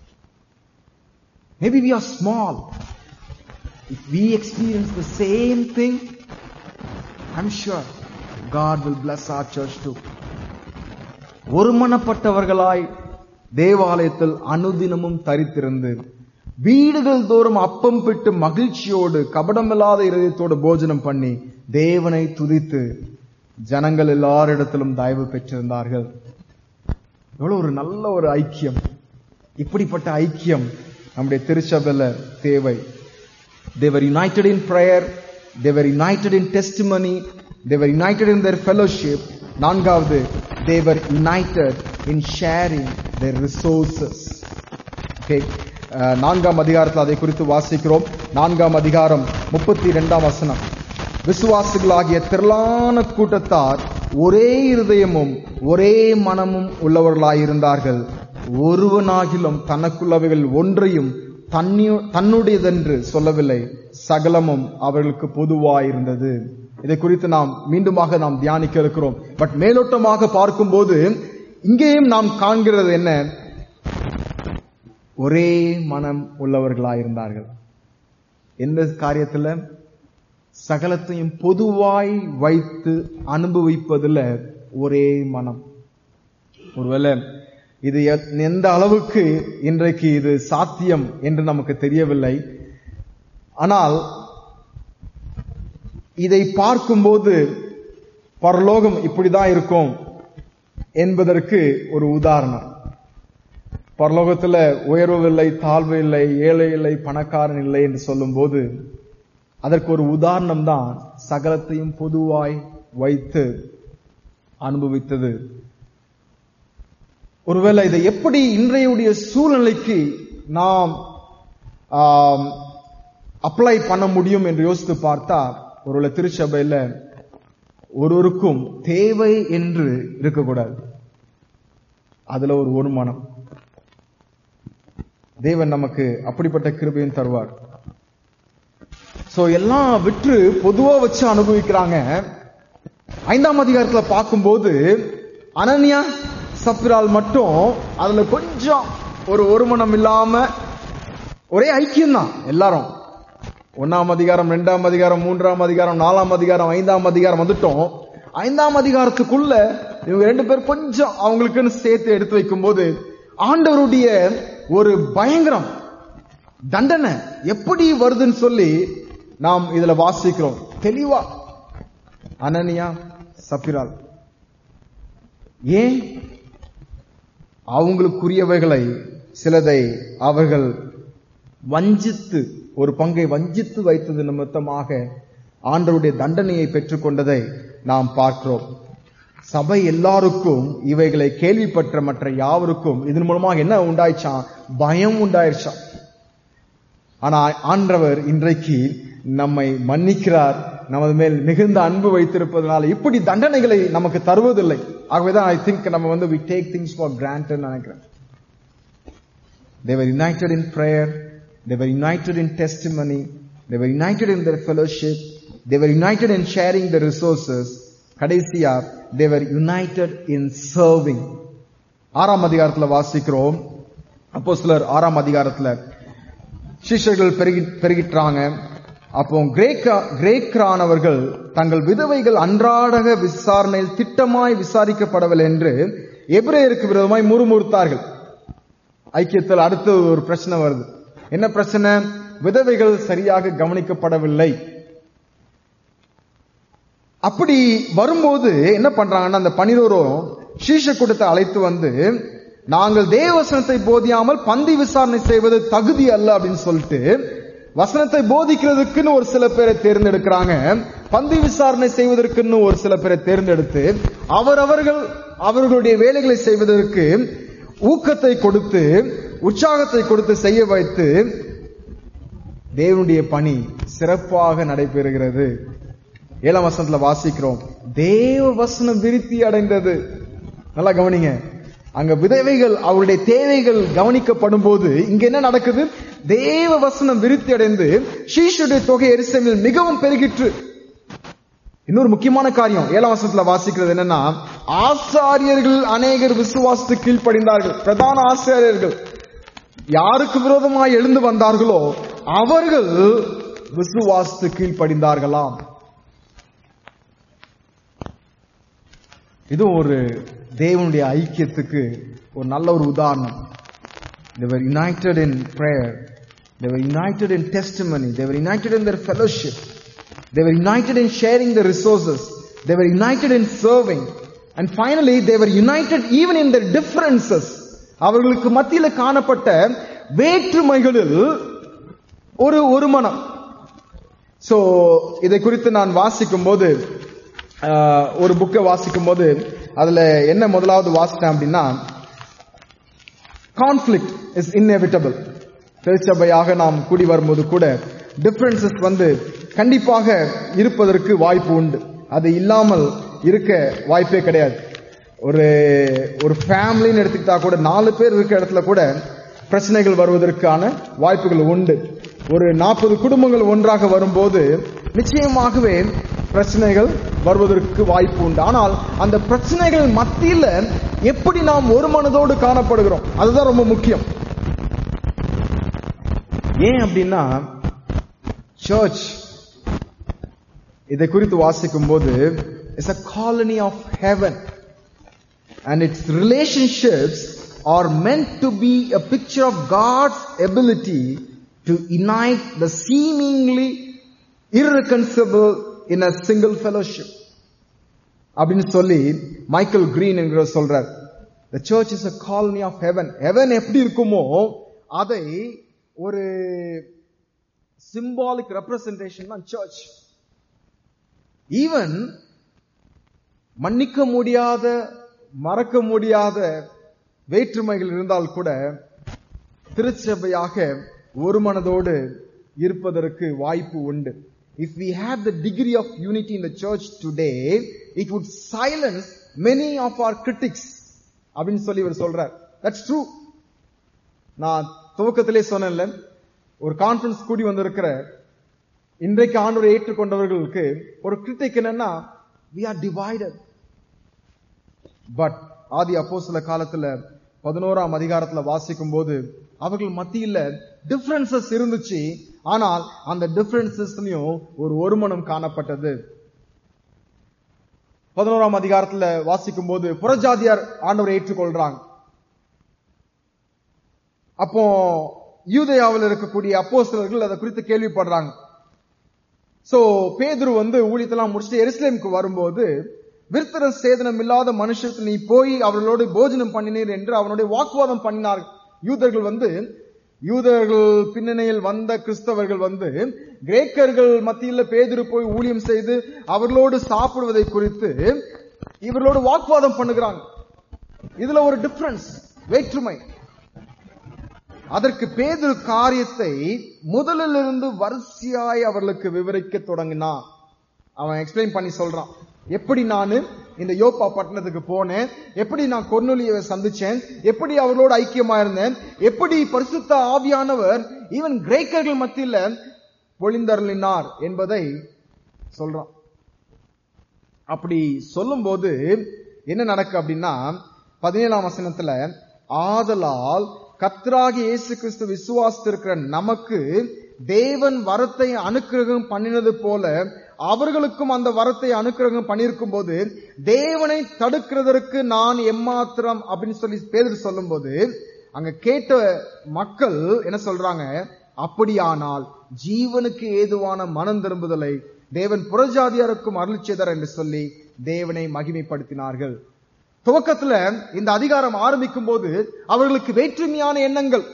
Maybe we are small. If we experience the same thing, I'm sure God will bless our church too. ஒருமனப்பட்டவர்களாய் தேவாலயத்தில் அனுதினமும் தரித்திருந்து வீடுகள் தோறும் அப்பம் பிட்டு மகிழ்ச்சியோடு கபடமில்லாத இருதயத்தோடு போஜனம் பண்ணி தேவனை துதித்து ஜனங்கள் எல்லாரிடத்திலும் தயவு பெற்றிருந்தார்கள் எவ்வளவு ஒரு நல்ல ஒரு ஐக்கியம் இப்படிப்பட்ட ஐக்கியம் நம்முடைய திருச்சபையில தேவை they were united in prayer they were united in testimony they were united in their fellowship நான்காவது they were united in sharing their resources okay அஹ், நான்காம் அதிகாரத்தில் அதை குறித்து வாசிக்கிறோம் நான்காம் அதிகாரம் முப்பத்தி இரண்டாம் வசனம் விசுவாசிகளாகிய திரளான கூட்டத்தார் ஒரே இருதயமும் ஒரே மனமும் உள்ளவர்களாயிருந்தார்கள் ஒருவனாகிலும் தனக்குள்ளவைகள் ஒன்றையும் தன்னி- தன்னுடையதென்று சொல்லவில்லை சகலமும் அவர்களுக்கு பொதுவாயிருந்தது இதை குறித்து நாம் மீண்டுமாக நாம் தியானிக்க இருக்கிறோம் பட் மேலோட்டமாக பார்க்கும்போது இங்கேயும் நாம் காண்கிறது என்ன ஒரே மனம் உள்ளவர்களாயிருந்தார்கள் எந்த காரியத்துல சகலத்தையும் பொதுவாய் வைத்து அனுபவிப்பதுல ஒரே மனம் ஒருவேளை இது எ- எந்த அளவுக்கு இன்றைக்கு இது சாத்தியம் என்று நமக்கு தெரியவில்லை ஆனால் இதை பார்க்கும்போது பரலோகம் இப்படிதான் இருக்கும் என்பதற்கு ஒரு உதாரணம் பரலோகத்துல உயர்வு இல்லை தாழ்வு இல்லை ஏழை இல்லை பணக்காரன் இல்லை என்று சொல்லும்போது அதற்கு ஒரு உதாரணம் தான் சகலத்தையும் பொதுவாய் வைத்து அனுபவித்தது ஒருவேளை இதை எப்படி இன்றையுடைய சூழ்நிலைக்கு நாம் அப்ளை பண்ண முடியும் என்று யோசித்து பார்த்தா ஒருவேளை திருச்சபையில ஒருவருக்கும் தேவை என்று இருக்கக்கூடாது அதுல ஒரு ஒரு மனம் தேவன் நமக்கு அப்படிப்பட்ட கிருபையும் தருவார் சோ எல்லாம் விற்று பொதுவா வச்சு அனுபவிக்கிறாங்க ஐந்தாம் அதிகாரத்துல பார்க்கும்போது அனன்யா சப்ரால் மட்டும் அதுல கொஞ்சம் ஒரு ஒருமனம் இல்லாம ஒரே ஐக்கியம் தான் எல்லாரும் ஒன்னாம் அதிகாரம் ரெண்டாம் அதிகாரம் மூன்றாம் அதிகாரம் நாலாம் அதிகாரம் ஐந்தாம் அதிகாரம் வந்துட்டோம் ஐந்தாம் அதிகாரத்துக்குள்ள இவங்க ரெண்டு பேர் கொஞ்சம் அவங்களுக்குன்னு சேர்த்து எடுத்து வைக்கும்போது ஆண்டவருடைய ஒரு பயங்கரம் தண்டனை எப்படி வருதுன்னு சொல்லி நாம் இதுல வாசிக்கிறோம் தெளிவா அனனியா சப்பிரால் ஏன் அவங்களுக்குரியவைகளை சிலதை அவர்கள் வஞ்சித்து ஒரு பங்கை வஞ்சித்து வைத்தது நிமித்தமாக ஆண்டவருடைய தண்டனையை பெற்றுக்கொண்டதை நாம் பார்க்கிறோம் சபை எல்லாருக்கும் இவைகளை கேள்விப்பட்ட மற்ற யாவருக்கும் இதன் மூலமாக என்ன உண்டாயிச்சான் பயம் உண்டாயிருச்சான் ஆனா ஆண்டவர் இன்றைக்கு நம்மை மன்னிக்கிறார் நமது மேல் மிகுந்த அன்பு வைத்திருப்பதனால இப்படி தண்டனைகளை நமக்கு தருவதில்லை ஆகவேதான் ஐ திங்க் நம்ம வந்து we take things for granted நினைக்கிறேன் They were united in prayer. They were united in testimony. They were united in their fellowship. They were united in sharing the resources. கடைசியா they were united in serving. ஆறாம் அதிகாரத்துல வாசிக்கிறோம் அப்போ சிலர் ஆறாம் அதிகாரத்துல சிஷ்யர்கள் பெருகி பெருகிட்டாங்க அப்போ கிரேக்க கிரேக்கரானவர்கள் தங்கள் விதவைகள் அன்றாடக விசாரணையில் திட்டமாய் விசாரிக்கப்படவில்லை என்று எபிரேயருக்கு விரோதமாய் முறுமுறுத்தார்கள் ஐக்கியத்தில் அடுத்து ஒரு பிரச்சனை வருது என்ன பிரச்சனை விதவைகள் சரியாக கவனிக்கப்படவில்லை அப்படி வரும்போது என்ன பண்றாங்கன்னா அந்த பனிரோரும் சீஷ கூட்டத்தை அழைத்து வந்து நாங்கள் தேவசனத்தை போதியாமல் பந்தி விசாரணை செய்வது தகுதி அல்ல அப்படின்னு சொல்லிட்டு வசனத்தை போதிக்கிறதுக்குன்னு ஒரு சில பேரை தேர்ந்தெடுக்கிறாங்க பந்தி விசாரணை செய்வதற்குன்னு ஒரு சில பேரை தேர்ந்தெடுத்து அவரவர்கள் அவர்களுடைய வேலைகளை செய்வதற்கு ஊக்கத்தை கொடுத்து உற்சாகத்தை கொடுத்து செய்ய வைத்து தேவனுடைய பணி சிறப்பாக நடைபெறுகிறது ஏழாம் வசனத்துல வாசிக்கிறோம் தேவ வசனம் விருத்தி அடைந்தது நல்லா கவனிங்க அங்க விதவைகள் அவருடைய தேவைகள் கவனிக்கப்படும் போது இங்க என்ன நடக்குது தேவ வசனம் விருத்தி அடைந்து சீஷுடைய தொகை எரிசமில் மிகவும் பெருகிற்று இன்னொரு முக்கியமான காரியம் ஏழாம் வசனத்துல வாசிக்கிறது என்னன்னா ஆசாரியர்கள் அநேகர் விசுவாசத்து கீழ்ப்படிந்தார்கள் பிரதான ஆசாரியர்கள் யாருக்கு விரோதமாய் எழுந்து வந்தார்களோ அவர்கள் விசுவாசத்து கீழ்ப்படிந்தார்களாம் இது ஒரு தேவனுடைய ஐக்கியத்துக்கு ஒரு நல்ல ஒரு உதாரணம் they were united in prayer they were united in testimony they were united in their fellowship they were united in sharing the resources they were united in serving and finally they were united even in their differences அவர்களுக்கு மத்தியில காணப்பட்ட வேற்றுமைகளில் ஒரு ஒரு மனம் so இதை குறித்து நான் வாசிக்கும் போது ஆஹ், ஒரு புக்கை வாசிக்கும் போது அதுல என்ன முதலாவது வாசித்தேன் அப்படின்னா கான்ஃபிளிக்ட் இஸ் inevitable திருச்சபையாக நாம் கூடி வரும்போது கூட டிஃபரன்சஸ் வந்து கண்டிப்பாக இருப்பதற்கு வாய்ப்பு உண்டு அது இல்லாமல் இருக்க வாய்ப்பே கிடையாது ஒரு ஒரு ஃபேமிலின்னு எடுத்துக்கிட்டா கூட நாலு பேர் இருக்க இடத்துல கூட பிரச்சனைகள் வருவதற்கான வாய்ப்புகள் உண்டு ஒரு நாற்பது குடும்பங்கள் ஒன்றாக வரும்போது நிச்சயமாகவே பிரச்சனைகள் வருவதற்கு வாய்ப்பு உண்டு ஆனால் அந்த பிரச்சனைகள் மத்தியில எப்படி நாம் ஒரு மனதோடு காணப்படுகிறோம் அதுதான் ரொம்ப முக்கியம் ஏன் அப்படின்னா சர்ச் இதை குறித்து வாசிக்கும் போது it's a colony of heaven and its relationships are meant to be a picture of God's ability to unite the seemingly irreconcilable in a single fellowship அப்படின்னு சொல்லி மைக்கேல் கிரீன் என்கிறவர் சொல்றார் the church is a colony of heaven heaven எப்படி இருக்குமோ அதை ஒரு symbolic representation தான் church even மன்னிக்க முடியாத மறக்க முடியாத வேற்றுமைகள் இருந்தால் கூட திருச்சபையாக ஒரு மனதோடு இருப்பதற்கு வாய்ப்பு உண்டு if we had the degree of unity in the church today it would silence many of our critics அப்படின்னு சொல்லி இவர் சொல்றார் தட்ஸ் ட்ரூ நான் துவக்கத்திலே சொன்னேன்ல ஒரு கான்ஃபரன்ஸ் கூடி வந்திருக்கிற இன்றைக்கு ஆண்டவரை ஏற்றுக்கொண்டவர்களுக்கு ஒரு கிரிட்டிக் என்னன்னா we are divided பட் ஆதி அப்போ சில காலத்துல பதினோராம் அதிகாரத்துல வாசிக்கும் போது அவர்கள் மத்தியில டிஃபரன்சஸ் இருந்துச்சு ஆனால் அந்த டிஃபரன்சஸ்லயும் ஒரு ஒருமனம் காணப்பட்டது பதினோராம் அதிகாரத்துல வாசிக்கும் போது புறஜாதியார் ஆண்டவரை ஏற்றுக்கொள்றாங்க அப்போ யூதயாவில் இருக்கக்கூடிய அப்போஸ்தலர்கள் அதை குறித்து கேள்விப்படுறாங்க சோ பேதுரு வந்து ஊழியத்தெல்லாம் முடிச்சுட்டு எருசலேமுக்கு வரும்போது விருத்தர சேதனம் இல்லாத மனுஷருக்கு நீ போய் அவர்களோடு போஜனம் பண்ணினீர் என்று அவனுடைய வாக்குவாதம் பண்ணினார் யூதர்கள் வந்து யூதர்கள் பின்னணியில் வந்த கிறிஸ்தவர்கள் வந்து கிரேக்கர்கள் மத்தியில் பேதுரு போய் ஊழியம் செய்து அவர்களோடு சாப்பிடுவதை குறித்து இவர்களோடு வாக்குவாதம் பண்ணுகிறாங்க இதுல ஒரு டிஃபரன்ஸ் வேற்றுமை அதற்கு பேதுரு காரியத்தை முதலிலிருந்து வரிசையாய் அவர்களுக்கு விவரிக்க தொடங்கினான் அவன் எக்ஸ்பிளைன் பண்ணி சொல்றான் எப்படி நான் இந்த யோப்பா பட்டணத்துக்கு போனேன் எப்படி நான் கொர்நொலியை சந்திச்சேன் எப்படி அவர்களோடு ஐக்கியமா இருந்தேன் எப்படி பரிசுத்த ஆவியானவர் ஈவன் கிரேக்கர்கள் மத்தியில பொழிந்தருளினார் என்பதை சொல்றான் அப்படி சொல்லும்போது என்ன நடக்கு அப்படின்னா பதினேழாம் வசனத்துல ஆதலால் கத்ராகி இயேசு கிறிஸ்து விசுவாசித்திருக்கிற நமக்கு தேவன் வரத்தை அனுக்கிரகம் பண்ணினது போல அவர்களுக்கும் அந்த வரத்தை அனுக்கிரகம் பண்ணியிருக்கும் போது தேவனை தடுக்கிறதற்கு நான் எம்மாத்திரம் அப்படின்னு சொல்லி பேதர் சொல்லும்போது அங்க கேட்ட மக்கள் என்ன சொல்றாங்க அப்படியானால் ஜீவனுக்கு ஏதுவான மனம் திரும்புதலை தேவன் புறஜாதியாருக்கும் அருள் செய்தார் என்று சொல்லி தேவனை மகிமைப்படுத்தினார்கள் துவக்கத்துல இந்த அதிகாரம் ஆரம்பிக்கும் போது அவர்களுக்கு வேற்றுமையான எண்ணங்கள்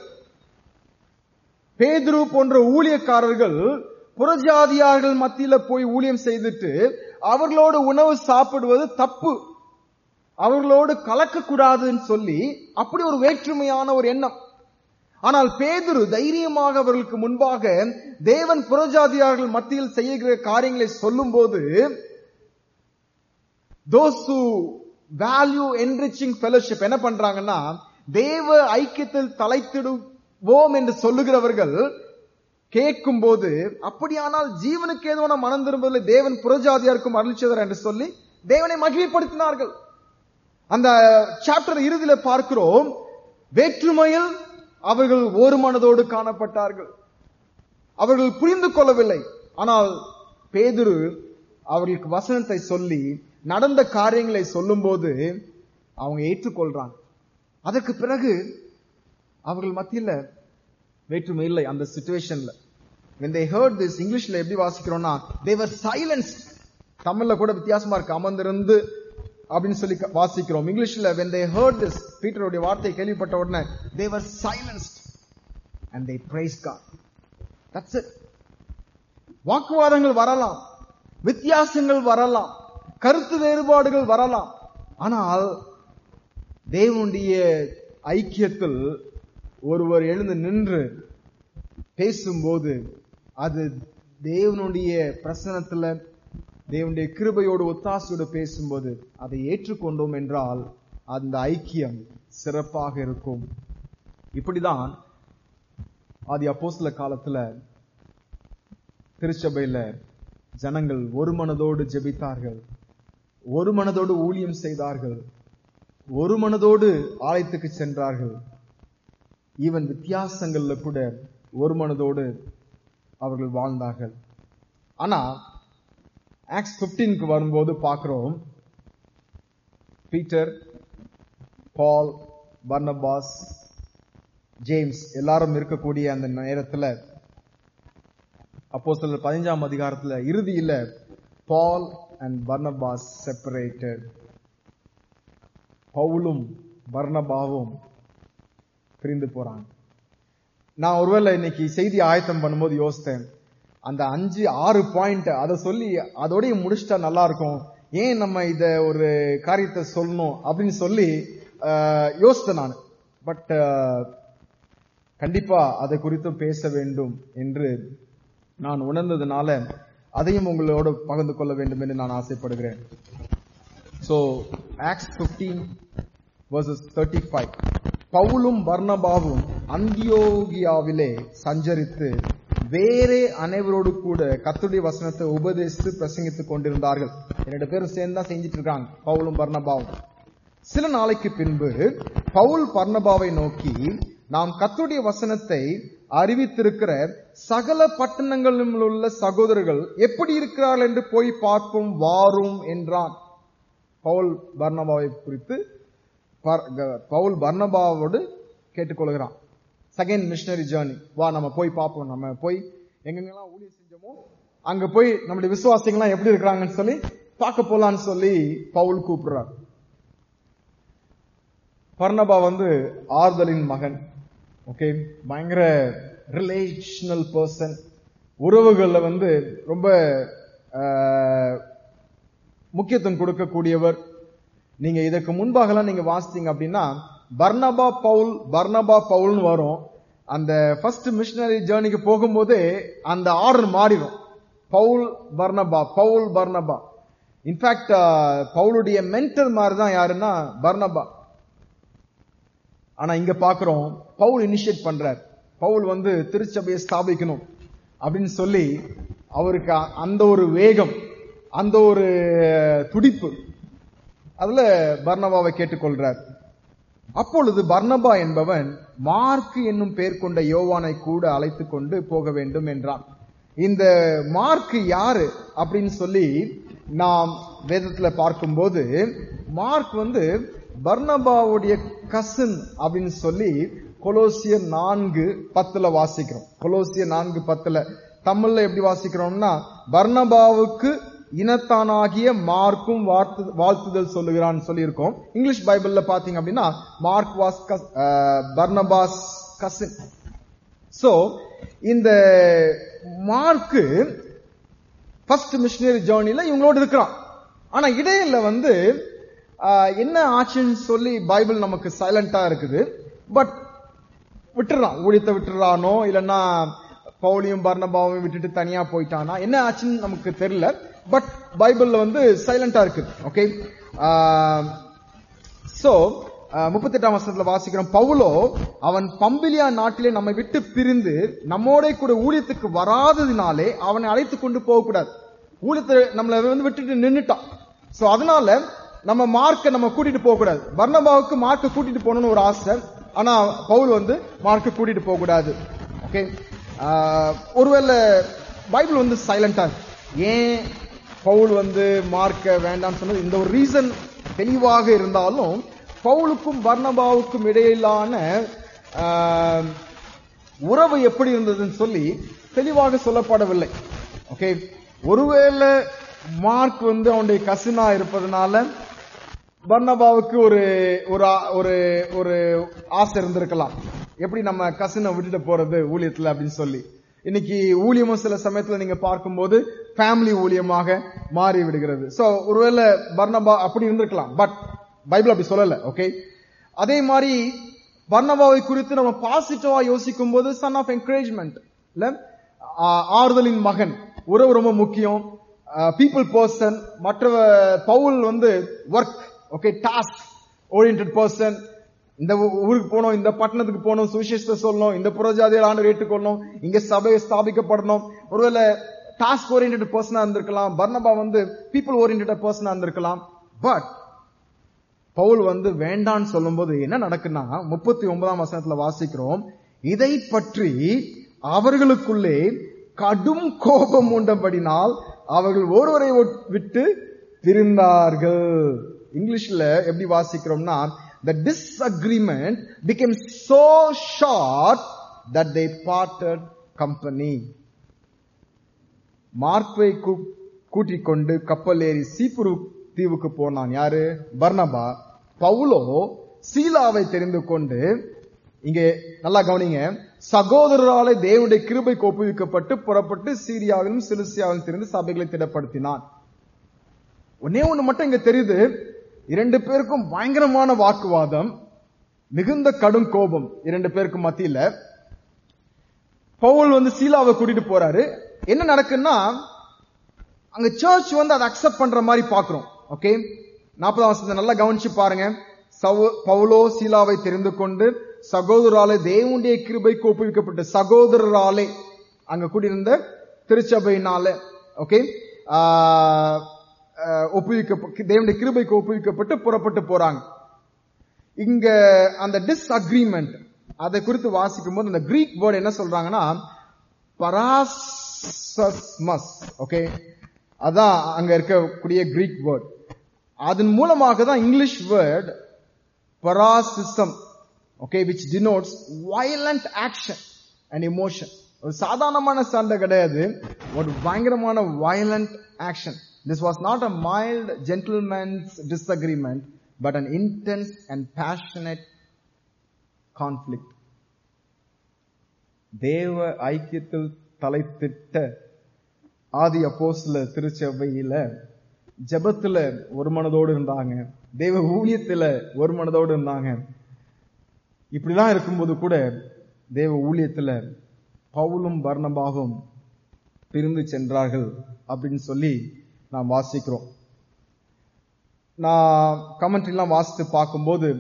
பேதுரு போன்ற ஊழியக்காரர்கள் புறஜாதியார்கள் மத்தியில போய் ஊழியம் செய்துட்டு அவர்களோடு உணவு சாப்பிடுவது தப்பு அவர்களோடு கலக்கக்கூடாதுன்னு சொல்லி அப்படி ஒரு வேற்றுமையான ஒரு எண்ணம் ஆனால் பேதுரு தைரியமாக அவர்களுக்கு முன்பாக தேவன் புறஜாதியார்கள் மத்தியில் செய்கிற காரியங்களை சொல்லும்போது those who value enriching fellowship என்ன பண்றாங்கன்னா தேவ ஐக்கியத்தில் தலைத்திடுவோம் என்று சொல்லுகிறவர்கள் கேட்கும் போது அப்படியானால் ஜீவனுக்கு ஏதுவான மனம் திரும்புவதில் தேவன் புறஜாதியாருக்கும் அருளிச்சதர் என்று சொல்லி தேவனை மகிமைப்படுத்தினார்கள் அந்த சாப்டர் இறுதியில பார்க்கிறோம் வேற்றுமையில் அவர்கள் ஒரு மனதோடு காணப்பட்டார்கள் அவர்கள் புரிந்து கொள்ளவில்லை ஆனால் பேதுரு அவர்களுக்கு வசனத்தை சொல்லி நடந்த காரியங்களை சொல்லும்போது அவங்க ஏற்றுக்கொள்றாங்க அதற்கு பிறகு அவர்கள் மத்தியில வேற்றுமை இல்லை அந்த சுச்சுவேஷன்ல when they heard this இங்கிலீஷ்ல எப்படி வாசிக்கிறோம்னா they were silenced தமிழ்ல கூட வித்தியாசமா இருக்கு அமர்ந்திருந்து அப்படின்னு சொல்லி க- வாசிக்கிறோம் இங்கிலீஷ்ல when they heard this பீட்டருடைய வார்த்தை கேள்விப்பட்ட உடனே they were silenced and they praised God that's it வாக்குவாதங்கள் வரலாம் வித்தியாசங்கள் வரலாம் கருத்து வேறுபாடுகள் வரலாம் ஆனால் தேவனுடைய ஐக்கியத்தில் ஒருவர் எழுந்து நின்று பேசும்போது அது தேவனுடைய பிரசனத்துல தேவனுடைய கிருபையோடு ஒத்தாசையோடு பேசும்போது அதை ஏற்றுக்கொண்டோம் என்றால் அந்த ஐக்கியம் சிறப்பாக இருக்கும் இப்படிதான் ஆதி அப்போஸ்தல காலத்துல திருச்சபையில ஜனங்கள் ஒரு மனதோடு ஜெபித்தார்கள் ஒரு மனதோடு ஊழியம் செய்தார்கள் ஒரு மனதோடு ஆலயத்துக்கு சென்றார்கள் ஈவன் வித்தியாசங்கள்ல கூட ஒரு மனதோடு அவர்கள் வாழ்ந்தார்கள் ஆனா ஆக்ஸ் 15க்கு வரும்போது பார்க்கிறோம் பீட்டர் பால் பர்னபாஸ் ஜேம்ஸ் எல்லாரும் இருக்கக்கூடிய அந்த நேரத்துல அப்போ சிலர் பதினஞ்சாம் அதிகாரத்துல இறுதியில பால் அண்ட் பர்னபாஸ் செப்பரேட்டட் பவுலும் பர்னபாவும் பிரிந்து போறாங்க நான் ஒருவேளை இன்னைக்கு செய்தி ஆயத்தம் பண்ணும்போது யோசித்தேன் அந்த அஞ்சு ஆறு பாயிண்ட் அதை சொல்லி அதோடய முடிச்சிட்டா நல்லா இருக்கும் ஏன் நம்ம இத ஒரு காரியத்தை சொல்லணும் அப்படின்னு சொல்லி ஆஹ், யோசித்தேன் நான் பட் கண்டிப்பா அதை குறித்தும் பேச வேண்டும் என்று நான் உணர்ந்ததுனால அதையும் உங்களோட பகிர்ந்து கொள்ள வேண்டும் என்று நான் ஆசைப்படுகிறேன் So, Acts 15 verses 35. பவுலும் பர்னபாவும் அந்தியோகியாவிலே சஞ்சரித்து வேறே அனைவரோடு கூட கர்த்தருடைய வசனத்தை உபதேசித்து பிரசங்கித்துக் கொண்டிருந்தார்கள் ரெண்டு பேரும் சேர்ந்து தான் செஞ்சிட்டு இருக்காங்க பவுலும் பர்னபாவும் சில நாளைக்கு பின்பு பவுல் பர்னபாவை நோக்கி நாம் கர்த்தருடைய வசனத்தை அறிவித்திருக்கிற சகல பட்டணங்களிலும் உள்ள சகோதரர்கள் எப்படி இருக்கிறார்கள் என்று போய் பார்ப்போம் வாரும் என்றான் பவுல் பர்னபாவை குறித்து பர்- க- பவுல் பர்னபாவோடு கேட்டுக்கொள்கிறான் செகண்ட் மிஷனரி ஜேர்னி வா நம்ம போய் பார்ப்போம் நம்ம போய் எங்கெங்கெல்லாம் ஊழியம் செஞ்சோமோ அங்க போய் நம்முடைய விசுவாசிகள்லாம் எப்படி இருக்கிறாங்கன்னு சொல்லி பார்க்க போலான்னு சொல்லி பவுல் கூப்பிடுறார் பர்னபா வந்து ஆறுதலின் மகன் ஓகே பயங்கர ரிலேஷனல் பர்சன் உறவுகள்ல வந்து ரொம்ப ஆஹ், முக்கியத்துவம் கொடுக்கக்கூடியவர் நீங்க இதற்கு முன்பாகலாம் நீங்க வாசித்தீங்க அப்படின்னா பர்னபா பவுல் பர்னபா பவுல்னு வரும் அந்த ஃபர்ஸ்ட் மிஷனரி ஜேர்னிக்கு போகும்போதே அந்த ஆர்டர் மாறிடும் பவுல் பர்னபா பவுல் பர்னபா இன்ஃபேக்ட் பவுலுடைய மென்டர் மாதிரி தான் யாருன்னா பர்னபா ஆனா இங்க பாக்குறோம் பவுல் இனிஷியேட் பண்றார் பவுல் வந்து திருச்சபையை ஸ்தாபிக்கணும் அப்படின்னு சொல்லி அவருக்கு அ- அந்த ஒரு வேகம் அந்த ஒரு துடிப்பு அதுல பர்னபாவை கேட்டுக்கொள்றார் அப்பொழுது பர்னபா என்பவன் மார்க் என்னும் பெயர் கொண்ட யோவானை கூட அழைத்து கொண்டு போக வேண்டும் என்றான் இந்த மார்க் யாரு அப்படின்னு சொல்லி நாம் வேதத்துல பார்க்கும்போது மார்க் வந்து பர்னபாவுடைய கசின் அப்படின்னு சொல்லி கொலோசியர் நான்கு பத்துல வாசிக்கிறோம் கொலோசியர் நான்கு பத்துல தமிழ்ல எப்படி வாசிக்கிறோம்னா பர்னபாவுக்கு இனத்தானாகிய மார்க்கும் வாழ்த்து வாழ்த்துதல் சொல்லுகிறான்னு சொல்லியிருக்கோம் இங்கிலீஷ் பைபிள்ல பாத்தீங்க அப்படின்னா Mark was Barnabas cousin so இந்த மார்க்கு ஃபர்ஸ்ட் மிஷினரி ஜேர்னில இவங்களோட இருக்கிறான் ஆனா இடையில வந்து ஆஹ், என்ன ஆச்சுன்னு சொல்லி பைபிள் நமக்கு சைலண்டா இருக்குது பட் விட்டுறான் ஊழியத்தை விட்டுறானோ இல்லைன்னா பவுலியும் பர்ணபாவையும் விட்டுட்டு தனியா போயிட்டானா என்ன ஆச்சுன்னு நமக்கு தெரியல பட் பைபிள்ல வந்து சைலண்டா இருக்குது ஓகே சோ முப்பத்தெட்டாம் வசனத்துல வாசிக்கிறோம் பவுலோ அவன் பம்பிலியா நாட்டிலே நம்மை விட்டு பிரிந்து நம்மோட கூட ஊழியத்துக்கு வராததினாலே அவனை அழைத்து கொண்டு போகக்கூடாது ஊழியத்தை நம்மளை வந்து விட்டுட்டு நின்னுட்டான் சோ அதனால நம்ம மார்க்கை நம்ம கூட்டிட்டு போக கூடாது பர்ணபாவுக்கு மார்க்கை கூட்டிட்டு போகணும்னு ஒரு ஆசை ஆனா பவுல் வந்து மார்க்கை கூட்டிட்டு போக கூடாது ஓகே ஒருவேளை பைபிள் வந்து சைலண்டா ஏன் பவுல் வந்து மார்க்க வேண்டாம்னு சொன்னது இந்த ஒரு ரீசன் தெளிவாக இருந்தாலும் பவுலுக்கும் பர்னபாவுக்கும் இடையிலான ஆஹ், உறவு எப்படி இருந்ததுன்னு சொல்லி தெளிவாக சொல்லப்படவில்லை ஓகே ஒருவேளை மார்க் வந்து அவனுடைய கசினா இருப்பதனால பர்னபாவுக்கு ஒரு ஒரு ஆ- ஒரு ஒரு ஆசை இருந்திருக்கலாம் எப்படி நம்ம கசினை விட்டுட்டு போறது ஊழியத்துல அப்படின்னு சொல்லி இன்னைக்கு ஊழியமும் சில சமயத்துல நீங்க பார்க்கும்போது ஃபேமிலி ஊழியமாக மாறி விடுகிறது சோ ஒருவேளை பர்னபா அப்படி இருந்திருக்கலாம் பட் பைபிள் அப்படி சொல்லல ஓகே அதே மாதிரி பர்னபாவை குறித்து நம்ம பாசிட்டிவா யோசிக்கும் போது சன் ஆஃப் என்கரேஜ்மெண்ட் இல்ல ஆ- ஆறுதலின் மகன் உறவு ரொம்ப முக்கியம் பீப்புள் பர்சன் மற்ற பவுல் வந்து work okay task oriented person இந்த ஊ- ஊருக்கு போகணும் இந்த பட்டணத்துக்கு போகணும் சுவிசேஷத்தை சொல்லணும் இந்த புறஜாதியில் ஆண்டு ஏற்றுக்கொள்ளணும் இங்க சபை ஸ்தாபிக்கப்படணும் ஒருவேளை டாஸ்க் ஓரியன்ட் பர்சனா இருந்திருக்கலாம் பர்னபா வந்து பீப்புள் ஓரியன்ட் பர்சனா இருந்திருக்கலாம் பட் பவுல் வந்து வேண்டான்னு சொல்லும்போது என்ன நடக்குன்னா முப்பத்தி ஒன்பதாம் வசனத்துல வாசிக்கிறோம் இதை பற்றி அவர்களுக்குள்ளே கடும் கோபம் உண்டபடினால் அவர்கள் ஒருவரை ஒட்- விட்டு பிரிந்தார்கள் இங்கிலீஷ்ல எப்படி வாசிக்கிறோம்னா the disagreement became so short that they parted company மார்க்வை கூ- கூட்டிக் கொண்டு கப்பல் ஏறி சீப்புரு தீவுக்கு போனான் யாரு பர்னபா பவுலோ சீலாவை தெரிந்து கொண்டு இங்கே நல்லா கவனிங்க சகோதரராலே தேவனுடைய கிருபை ஒப்புவிக்கப்பட்டு புறப்பட்டு சீரியாவிலும் சிலிசியாவிலும் திறந்து சபைகளை திடப்படுத்தினான் ஒன்னே ஒண்ணு மட்டும் இங்க தெரியுது இரண்டு பேருக்கும் பயங்கரமான வாக்குவாதம் மிகுந்த கடும் கோபம் இரண்டு பேருக்கும் மத்தியில பவுல் வந்து சீலாவை கூட்டிட்டு போறாரு என்ன நடக்குன்னா அங்க சர்ச் வந்து அதை அக்செப்ட் பண்ற மாதிரி பாக்குறோம் ஓகே நாற்பதாம் வருஷத்தை நல்லா கவனிச்சு பாருங்க சவு- பவுலோ சீலாவை தெரிந்து கொண்டு சகோதராலே தேவனுடைய கிருபைக்கு ஒப்புவிக்கப்பட்ட சகோதரராலே அங்க கூடியிருந்த திருச்சபையினால ஓகே ஒப்புவிக்க தேவனுடைய கிருபைக்கு ஒப்புவிக்கப்பட்டு புறப்பட்டு போறாங்க இங்க அந்த டிஸ்அக்ரிமெண்ட் அதை குறித்து வாசிக்கும் போது அந்த கிரீக் வேர்டு என்ன சொல்றாங்கன்னா பராசஸ்மஸ் ஓகே அதான் அங்க இருக்கக்கூடிய கிரீக் வேர்ட் அதன் மூலமாக தான் English word paroxysm okay which denotes violent action and emotion ஒரு சாதாரணமான சண்டை கிடையாது ஒரு பயங்கரமான violent action this was not a mild gentleman's disagreement பட் an intense and passionate conflict தேவ ஐக்கியத்தில் தலைத்திட்ட ஆதி அப்போஸ்தல திருச்சபையில ஜெபத்துல ஒரு மனதோடு இருந்தாங்க தேவ ஊழியத்துல ஒரு மனதோடு இருந்தாங்க இப்படிலாம் இருக்கும்போது கூட தேவ ஊழியத்துல பவுலும் பர்ணபாவும் பிரிந்து சென்றார்கள் அப்படின்னு சொல்லி நாம் வாசிக்கிறோம் நான் கமெண்ட்ரிலாம் வாசித்து பார்க்கும்போது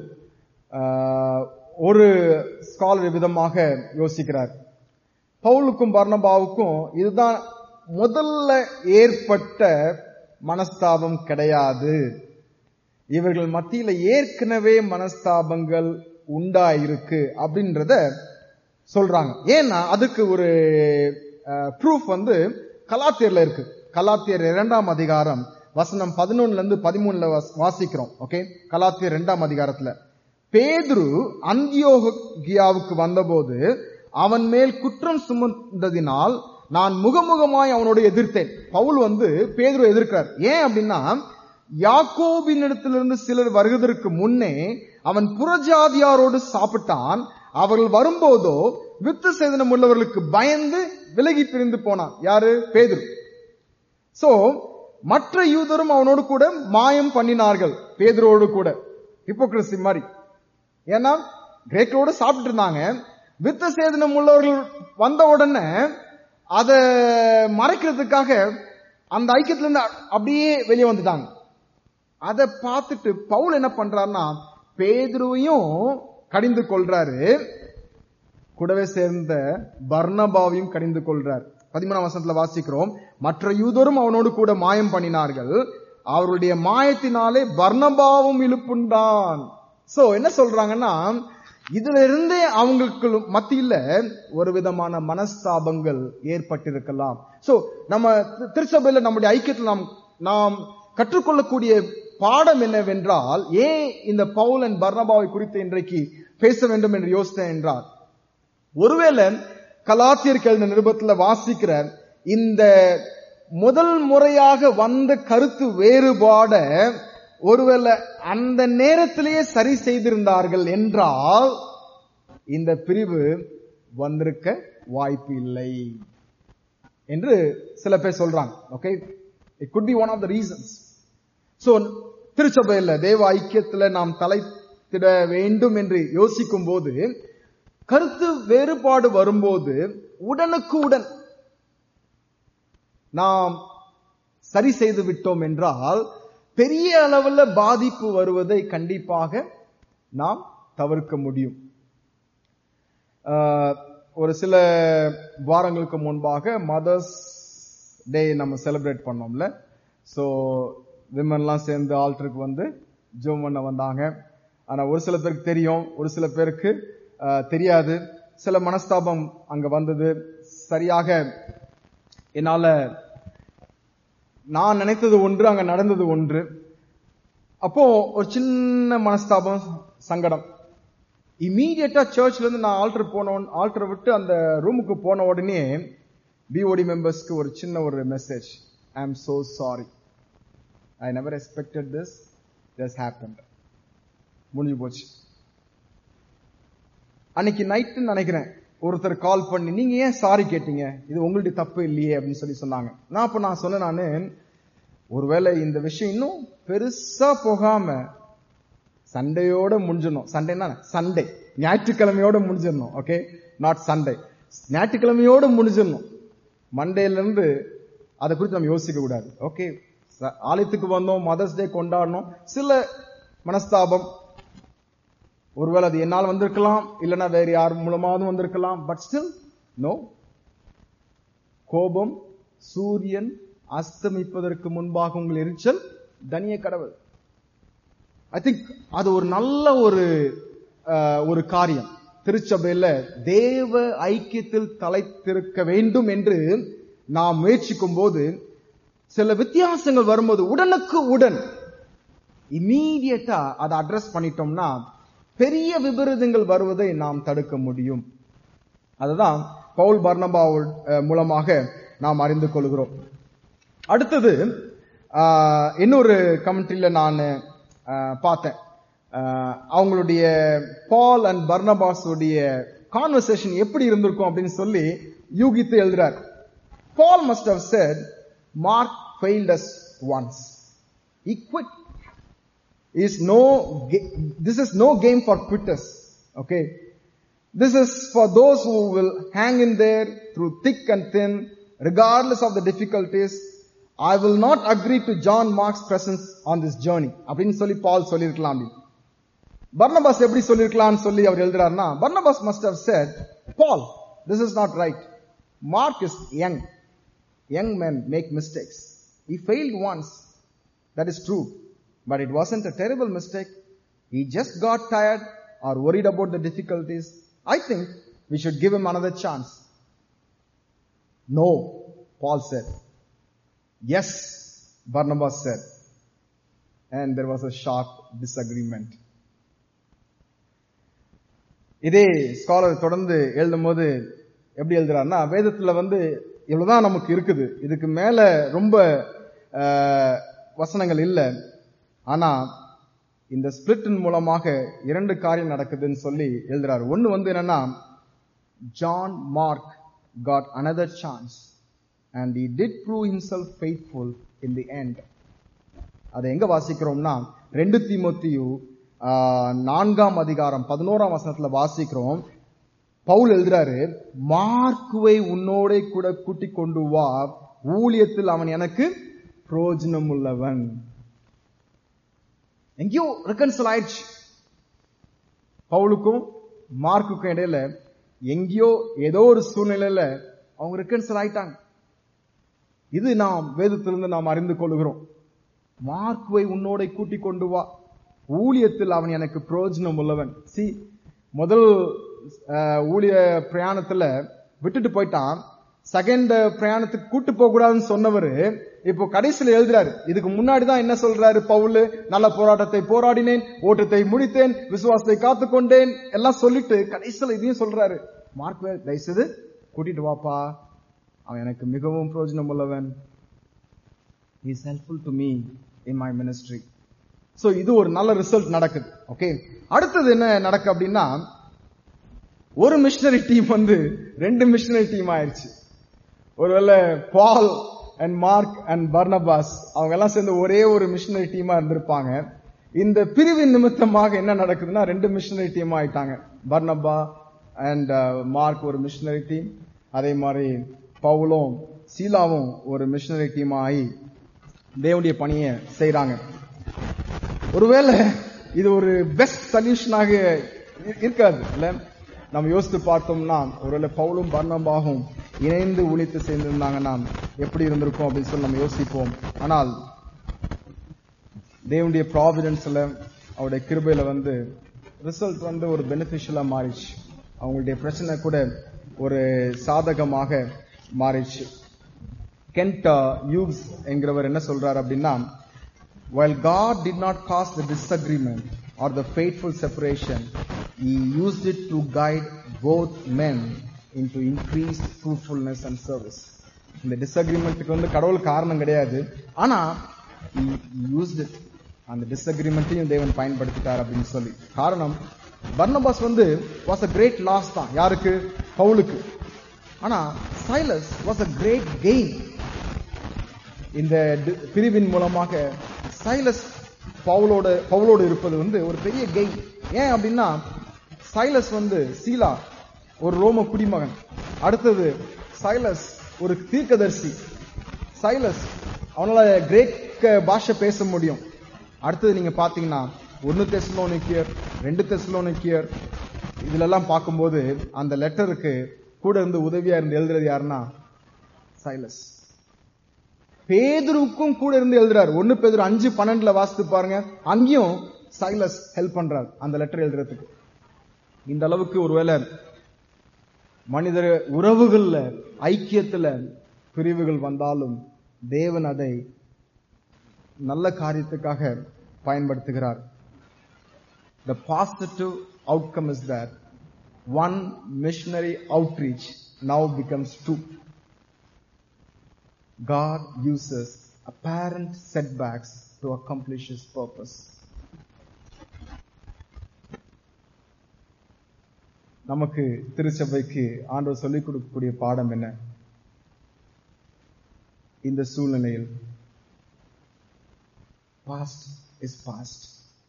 ஆஹ், ஒரு ஸ்காலர் விதமாக யோசிக்கிறார் பவுலுக்கும் பர்ணபாவுக்கும் இதுதான் முதல்ல ஏற்பட்ட மனஸ்தாபம் கிடையாது இவர்கள் மத்தியில ஏற்கனவே மனஸ்தாபங்கள் உண்டாயிருக்கு அப்படின்றத சொல்றாங்க ஏன்னா அதுக்கு ஒரு ப்ரூஃப் வந்து கலாத்தியர்ல இருக்கு கலாத்தியர் இரண்டாம் அதிகாரம் வசனம் பதினொன்னுல இருந்து பதிமூணுல வாஸ்- வாசிக்கிறோம் ஓகே கலாத்தியர் இரண்டாம் அதிகாரத்துல பேதுரு அந்தியோகியாவுக்கு வந்தபோது அவன் மேல் குற்றம் சுமந்ததினால் நான் முகமுகமாய் அவனோடு எதிர்த்தேன் பவுல் வந்து பேதுரு எதிர்க்கிறார் ஏன் அப்படின்னா யாக்கோபினிடத்திலிருந்து சிலர் வருவதற்கு முன்னே அவன் புறஜாதியாரோடு சாப்பிட்டான் அவர்கள் வரும்போதோ வித்து சேதனம் உள்ளவர்களுக்கு பயந்து விலகி பிரிந்து போனான் யாரு பேதுரு சோ மற்ற யூதரும் அவனோடு கூட மாயம் பண்ணினார்கள் பேதுரோடு கூட ஹிப்போக்ரசி மாதிரி ஏன்னா கிரேக்கரோட சாப்பிட்டு இருந்தாங்க வித்த சேதனம் உள்ளவர்கள் வந்த உடனே அதை மறைக்கிறதுக்காக அந்த ஐக்கியத்துல இருந்து அப்படியே வெளியே வந்துட்டாங்க அதை பார்த்துட்டு பவுல் என்ன பண்றாருன்னா பேதுருவையும் கடிந்து கொள்றாரு கூடவே சேர்ந்த பர்னபாவையும் கடிந்து கொள்றார் பதிமூணாம் வசனத்துல வாசிக்கிறோம் மற்ற யூதரும் அவனோடு கூட மாயம் பண்ணினார்கள் அவருடைய மாயத்தினாலே பர்னபாவும் இழுப்புண்டான் சோ என்ன சொல்றாங்கன்னா இதுல இருந்தே அவங்களுக்கு மத்தியில ஒரு விதமான மனஸ்தாபங்கள் ஏற்பட்டிருக்கலாம் சோ நம்ம தி- திருச்சபையில நம்முடைய ஐக்கியத்தில் நாம் நாம் கற்றுக்கொள்ளக்கூடிய பாடம் என்னவென்றால் ஏன் இந்த பவுல் அண்ட் பர்னபாவை குறித்து இன்றைக்கு பேச வேண்டும் என்று யோசித்தேன் என்றால் ஒருவேளை கலாத்தியருக்கு எழுதின நிருபத்துல வாசிக்கிற இந்த முதல் முறையாக வந்த கருத்து வேறுபாட ஒருவேளை அந்த நேரத்திலேயே சரி செய்திருந்தார்கள் என்றால் இந்த பிரிவு வந்திருக்க வாய்ப்பு இல்லை என்று சில பேர் சொல்றாங்க okay it could be one of the reasons so திருச்சபையில் தேவ ஐக்கியத்துல நாம் தலைத்திட வேண்டும் என்று யோசிக்கும் போது கருத்து வேறுபாடு வரும்போது உடனுக்கு உடன் நாம் சரி செய்து விட்டோம் என்றால் பெரிய அளவுல பாதிப்பு வருவதை கண்டிப்பாக நாம் தவிர்க்க முடியும் ஆஹ், ஒரு சில வாரங்களுக்கு முன்பாக மதர்ஸ் டே நம்ம செலிப்ரேட் பண்ணோம்ல ஸோ விமன்லாம் சேர்ந்து ஆல்டருக்கு வந்து ஜோம் பண்ண வந்தாங்க ஆனா ஒரு சில பேருக்கு தெரியும் ஒரு சில பேருக்கு ஆஹ், தெரியாது சில மனஸ்தாபம் அங்க வந்தது சரியாக என்னால நான் நினைத்தது ஒன்று அங்க நடந்தது ஒன்று அப்போ ஒரு சின்ன மனஸ்தாபம் சங்கடம் இமீடியட்டா சர்ச்ல இருந்து நான் ஆல்டர் போன ஆல்டரை விட்டு அந்த ரூமுக்கு போன உடனே பிஓடி மெம்பர்ஸ்க்கு ஒரு சின்ன ஒரு message I am so sorry I never expected this this happen முடிஞ்சு போச்சு அன்னைக்கு நைட்டு நினைக்கிறேன் ஒருத்தர் கால் பண்ணி நீங்க ஏன் சாரி கேட்டீங்க இது உங்களுடைய தப்பு இல்லையே அப்படின்னு சொல்லி சொன்னாங்க நான் அப்ப நான் சொன்னேன் நானு ஒருவேளை இந்த விஷயம் இன்னும் பெருசா போகாம சண்டையோட முடிஞ்சிடணும் சண்டைனா சண்டே ஞாயிற்றுக்கிழமையோட முடிஞ்சிடணும் ஓகே நாட் சண்டே ஞாயிற்றுக்கிழமையோட முடிஞ்சிடணும் மண்டேல இருந்து அதை குறித்து நம்ம யோசிக்க கூடாது ஓகே ஆலயத்துக்கு வந்தோம் மதர்ஸ் டே கொண்டாடணும் சில மனஸ்தாபம் ஒருவேளை அது என்னால் வந்திருக்கலாம் இல்லைன்னா வேற யார் மூலமாவது வந்திருக்கலாம் பட் ஸ்டில் நோ கோபம் சூரியன் அஸ்தமிப்பதற்கு முன்பாக உங்கள் எரிச்சல் தனிய கடவுள் ஐ திங்க் அது ஒரு நல்ல ஒரு அஹ், ஒரு காரியம் திருச்சபையில தேவ ஐக்கியத்தில் தலைத்திருக்க வேண்டும் என்று நாம் முயற்சிக்கும் போது சில வித்தியாசங்கள் வரும்போது உடனுக்கு உடன் இம்மீடியட்டா அதை அட்ரஸ் பண்ணிட்டோம்னா பெரிய விபரீதங்கள் வருவதை நாம் தடுக்க முடியும் அதுதான் பவுல் பர்னபா மூலமாக நாம் அறிந்து கொள்கிறோம் அடுத்தது ஆஹ், இன்னொரு கமெண்ட்ரியில நான் ஆஹ், பார்த்தேன் ஆஹ், அவங்களுடைய பால் அண்ட் பர்னபாஸ் உடைய கான்வர்சேஷன் எப்படி இருந்திருக்கும் அப்படின்னு சொல்லி யூகித்து எழுதுறார் Paul must have said Mark failed us once he quit is no ga- this is no game for quitters okay this is for those who will hang in there through thick and thin regardless of the difficulties i will not agree to john mark's presence on this journey அப்படின்னு சொல்லி பால் சொல்லியிருக்கலாம் அப்படி பர்னபாஸ் எப்படி சொல்லியிருக்கலாம்னு சொல்லி அவர் எழுதுறாருன்னா Barnabas must have said paul this is not right mark is young young men make mistakes he failed once that is true. But it wasn't a terrible mistake. He just got tired or worried about the difficulties. I think we should give him another chance. No, Paul said. Yes, Barnabas said. And there was a sharp disagreement. இதே scholar தொடர்ந்து எழுதும் போது எப்படி எழுதுறாருன்னா வேதத்துல வந்து இவ்வளவுதான் நமக்கு இருக்குது இதுக்கு மேல ரொம்ப ஆஹ், வசனங்கள் இல்லை ஆனா இந்த ஸ்பிளிட்டின் மூலமாக இரண்டு காரியம் நடக்குதுன்னு சொல்லி எழுதுறாரு ஒன்னு வந்து என்னன்னா John Mark got another chance and he did prove himself faithful in the end அதை எங்க வாசிக்கிறோம்னா ரெண்டு தீமோத்தியு ஆஹ், நான்காம் அதிகாரம் பதினோராம் வசனத்துல வாசிக்கிறோம் பவுல் எழுதுறாரு மார்க்குவை உன்னோட கூட கூட்டிக் கொண்டு வா ஊழியத்தில் அவன் எனக்கு பிரயோஜனம் உள்ளவன் எங்கேயோ ரெக்கன்சல் ஆயிடுச்சு பவுலுக்கும் மார்க்குக்கும் இடையில எங்கேயோ ஏதோ ஒரு சூழ்நிலையில அவங்க ரெக்கன்சல் ஆயிட்டாங்க இது நாம் வேதத்திலிருந்து நாம் அறிந்து கொள்கிறோம் மார்க்குவை உன்னோட கூட்டிக் கொண்டு வா ஊழியத்தில் அவன் எனக்கு பிரயோஜனம் உள்ளவன் சி முதல் அஹ், ஊழிய பிரயாணத்துல விட்டுட்டு போயிட்டான் செகண்ட் பிரயாணத்துக்கு கூட்டு போக கூடாதுன்னு சொன்னவரு இப்போ கடைசியில எழுதுறாரு இதுக்கு முன்னாடி தான் என்ன சொல்றாரு பவுல் நல்ல போராட்டத்தை போராடினேன் ஓட்டத்தை முடித்தேன் விசுவாசத்தை காத்துக்கொண்டேன் எல்லாம் சொல்லிட்டு கடைசியில இதையும் சொல்றாரு மார்க் தயவுசெய்து கூட்டிட்டு வாப்பா அவன் எனக்கு மிகவும் பிரயோஜனம் உள்ளவன் is helpful to me in my ministry so இது ஒரு நல்ல ரிசல்ட் நடக்குது ஓகே அடுத்தது என்ன நடக்கு அப்படின்னா ஒரு மிஷினரி டீம் வந்து ரெண்டு மிஷினரி டீம் ஆயிருச்சு ஒருவேளை Paul and Mark and Barnabas அவங்க எல்லாம் சேர்ந்து ஒரே ஒரு மிஷினரி டீமா இருந்திருப்பாங்க இந்த பிரிவின் நிமித்தமாக என்ன நடக்குதுன்னா ரெண்டு மிஷினரி டீம் ஆயிட்டாங்க பர்னபா அண்ட் மார்க் ஒரு மிஷினரி டீம் அதே மாதிரி பவுலும் சீலாவும் ஒரு மிஷினரி டீம் ஆகி தேவனுடைய பணியை செய்றாங்க ஒருவேளை இது ஒரு பெஸ்ட் சொல்யூஷனாக இருக்காது இல்ல நம்ம யோசித்து பார்த்தோம்னா ஒருவேளை பவுலும் பர்ணபாகும் இணைந்து உழைத்து சேர்ந்திருந்தாங்கன்னா எப்படி இருந்திருக்கும் அப்படின்னு சொல்லி நம்ம யோசிப்போம் ஆனால் தேவனுடைய ப்ராவிடன்ஸ்ல அவருடைய கிருபையில வந்து ரிசல்ட் வந்து ஒரு பெனிஃபிஷியலா மாறிச்சு அவங்களுடைய பிரச்சனை கூட ஒரு சாதகமாக மாறிச்சு கென்ட் யூஸ் என்கிறவர் என்ன சொல்றார் அப்படின்னா while God did not cause the disagreement or the fateful separation, He used it to guide both men into increased fruitfulness and service. இந்த டிஸ்அக்ரிமெண்ட்டுக்கு வந்து கடவுள் காரணம் கிடையாது ஆனா he used it அந்த டிஸ்அக்ரிமெண்ட்டையும் தேவன் பயன்படுத்திட்டார் அப்படின்னு சொல்லி காரணம் பர்னபாஸ் வந்து வாஸ் அ கிரேட் லாஸ் தான் யாருக்கு பவுலுக்கு ஆனா Silas was a great gain இந்த டி- பிரிவின் மூலமாக சைலஸ் பவுலோட பவுலோடு இருப்பது வந்து ஒரு பெரிய கெயின் ஏன் அப்படின்னா சைலஸ் வந்து சீலா ஒரு ரோம குடிமகன் அடுத்தது சைலஸ் ஒரு தீர்க்கதரிசி சைலஸ் அவனால கிரேக்க பாஷை பேச முடியும் அடுத்தது நீங்க பாத்தீங்கன்னா ஒன்னு தெஸ்லோனிக்கியர் ரெண்டு தெஸ்லோனிக்கியர் இதுல எல்லாம் பார்க்கும்போது அந்த லெட்டருக்கு கூட இருந்து உதவியா இருந்து எழுதுறது யாருன்னா சைலஸ் பேதுருவுக்கும் கூட இருந்து எழுதுறாரு ஒன்னு பேதுரு அஞ்சு பன்னெண்டுல வாசித்து பாருங்க அங்கேயும் சைலஸ் ஹெல்ப் பண்றாரு அந்த லெட்டர் எழுதுறதுக்கு இந்த அளவுக்கு ஒருவேளை மனித உறவுகள்ல ஐக்கியத்துல பிரிவுகள் வந்தாலும் தேவன் அதை நல்ல காரியத்துக்காக பயன்படுத்துகிறார் The positive outcome is that one missionary outreach now becomes two. God uses apparent setbacks to accomplish His purpose. நமக்கு திருச்சபைக்கு ஆண்டவர் சொல்லிக் கொடுக்கக்கூடிய பாடம் என்ன இந்த சூழ்நிலையில் பாஸ்ட் இஸ் பாஸ்ட்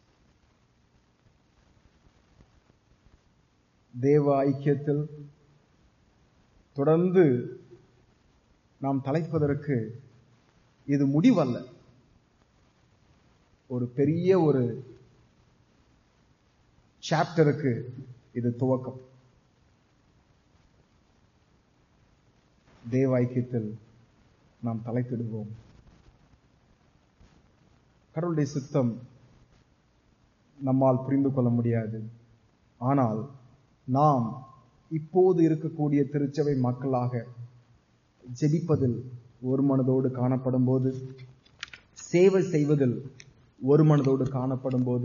தேவ ஐக்கியத்தில் தொடர்ந்து நாம் தலைப்பதற்கு இது முடிவல்ல ஒரு பெரிய ஒரு சாப்டருக்கு இது துவக்கம் தேவ ஐக்கியத்தில் நாம் தலைத்திடுவோம் கடவுளுடைய சித்தம் நம்மால் புரிந்து கொள்ள முடியாது ஆனால் நாம் இப்போது இருக்கக்கூடிய திருச்சபை மக்களாக ஜெபிப்பதில் ஒரு மனதோடு காணப்படும் போது சேவை செய்வதில் ஒரு மனதோடு காணப்படும் போது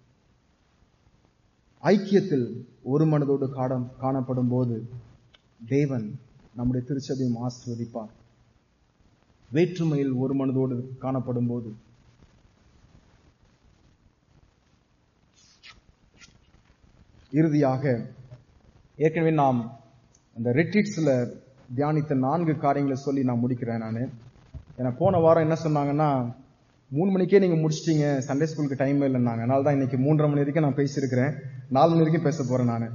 ஐக்கியத்தில் ஒரு மனதோடு காண- காணப்படும் போது தேவன் நம்முடைய திருச்சபையும் ஆசீர்வதிப்பார் வேற்றுமையில் ஒரு மனதோடு காணப்படும் போது இறுதியாக ஏற்கனவே நாம் அந்த ரிட்ரீட்ஸ்ல தியானித்த நான்கு காரியங்களை சொல்லி நான் முடிக்கிறேன் நான் ஏன்னா போன வாரம் என்ன சொன்னாங்கன்னா மூணு மணிக்கே நீங்க முடிச்சிட்டீங்க சண்டே ஸ்கூலுக்கு டைம் இல்லைன்னாங்க அதனால தான் இன்னைக்கு மூன்றரை மணி வரைக்கும் நான் பேசியிருக்கிறேன் நாலு மணி வரைக்கும் பேச போறேன் நான்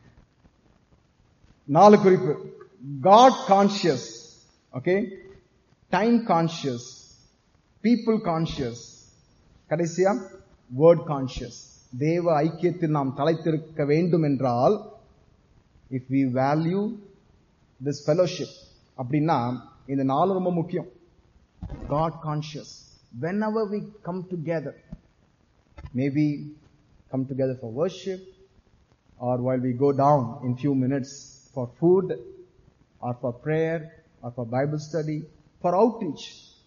நாலு குறிப்பு God conscious okay time conscious people conscious கடைசியா வேர்ட் கான்சியஸ் தேவ ஐக்கியத்தில் நாம் தலைத்திருக்க வேண்டும் என்றால் if we value this fellowship அப்படின்னா இந்த நாலு ரொம்ப முக்கியம் God conscious whenever we come together maybe come together for worship or while we go down in few minutes for food or for prayer or for Bible study, for outreach.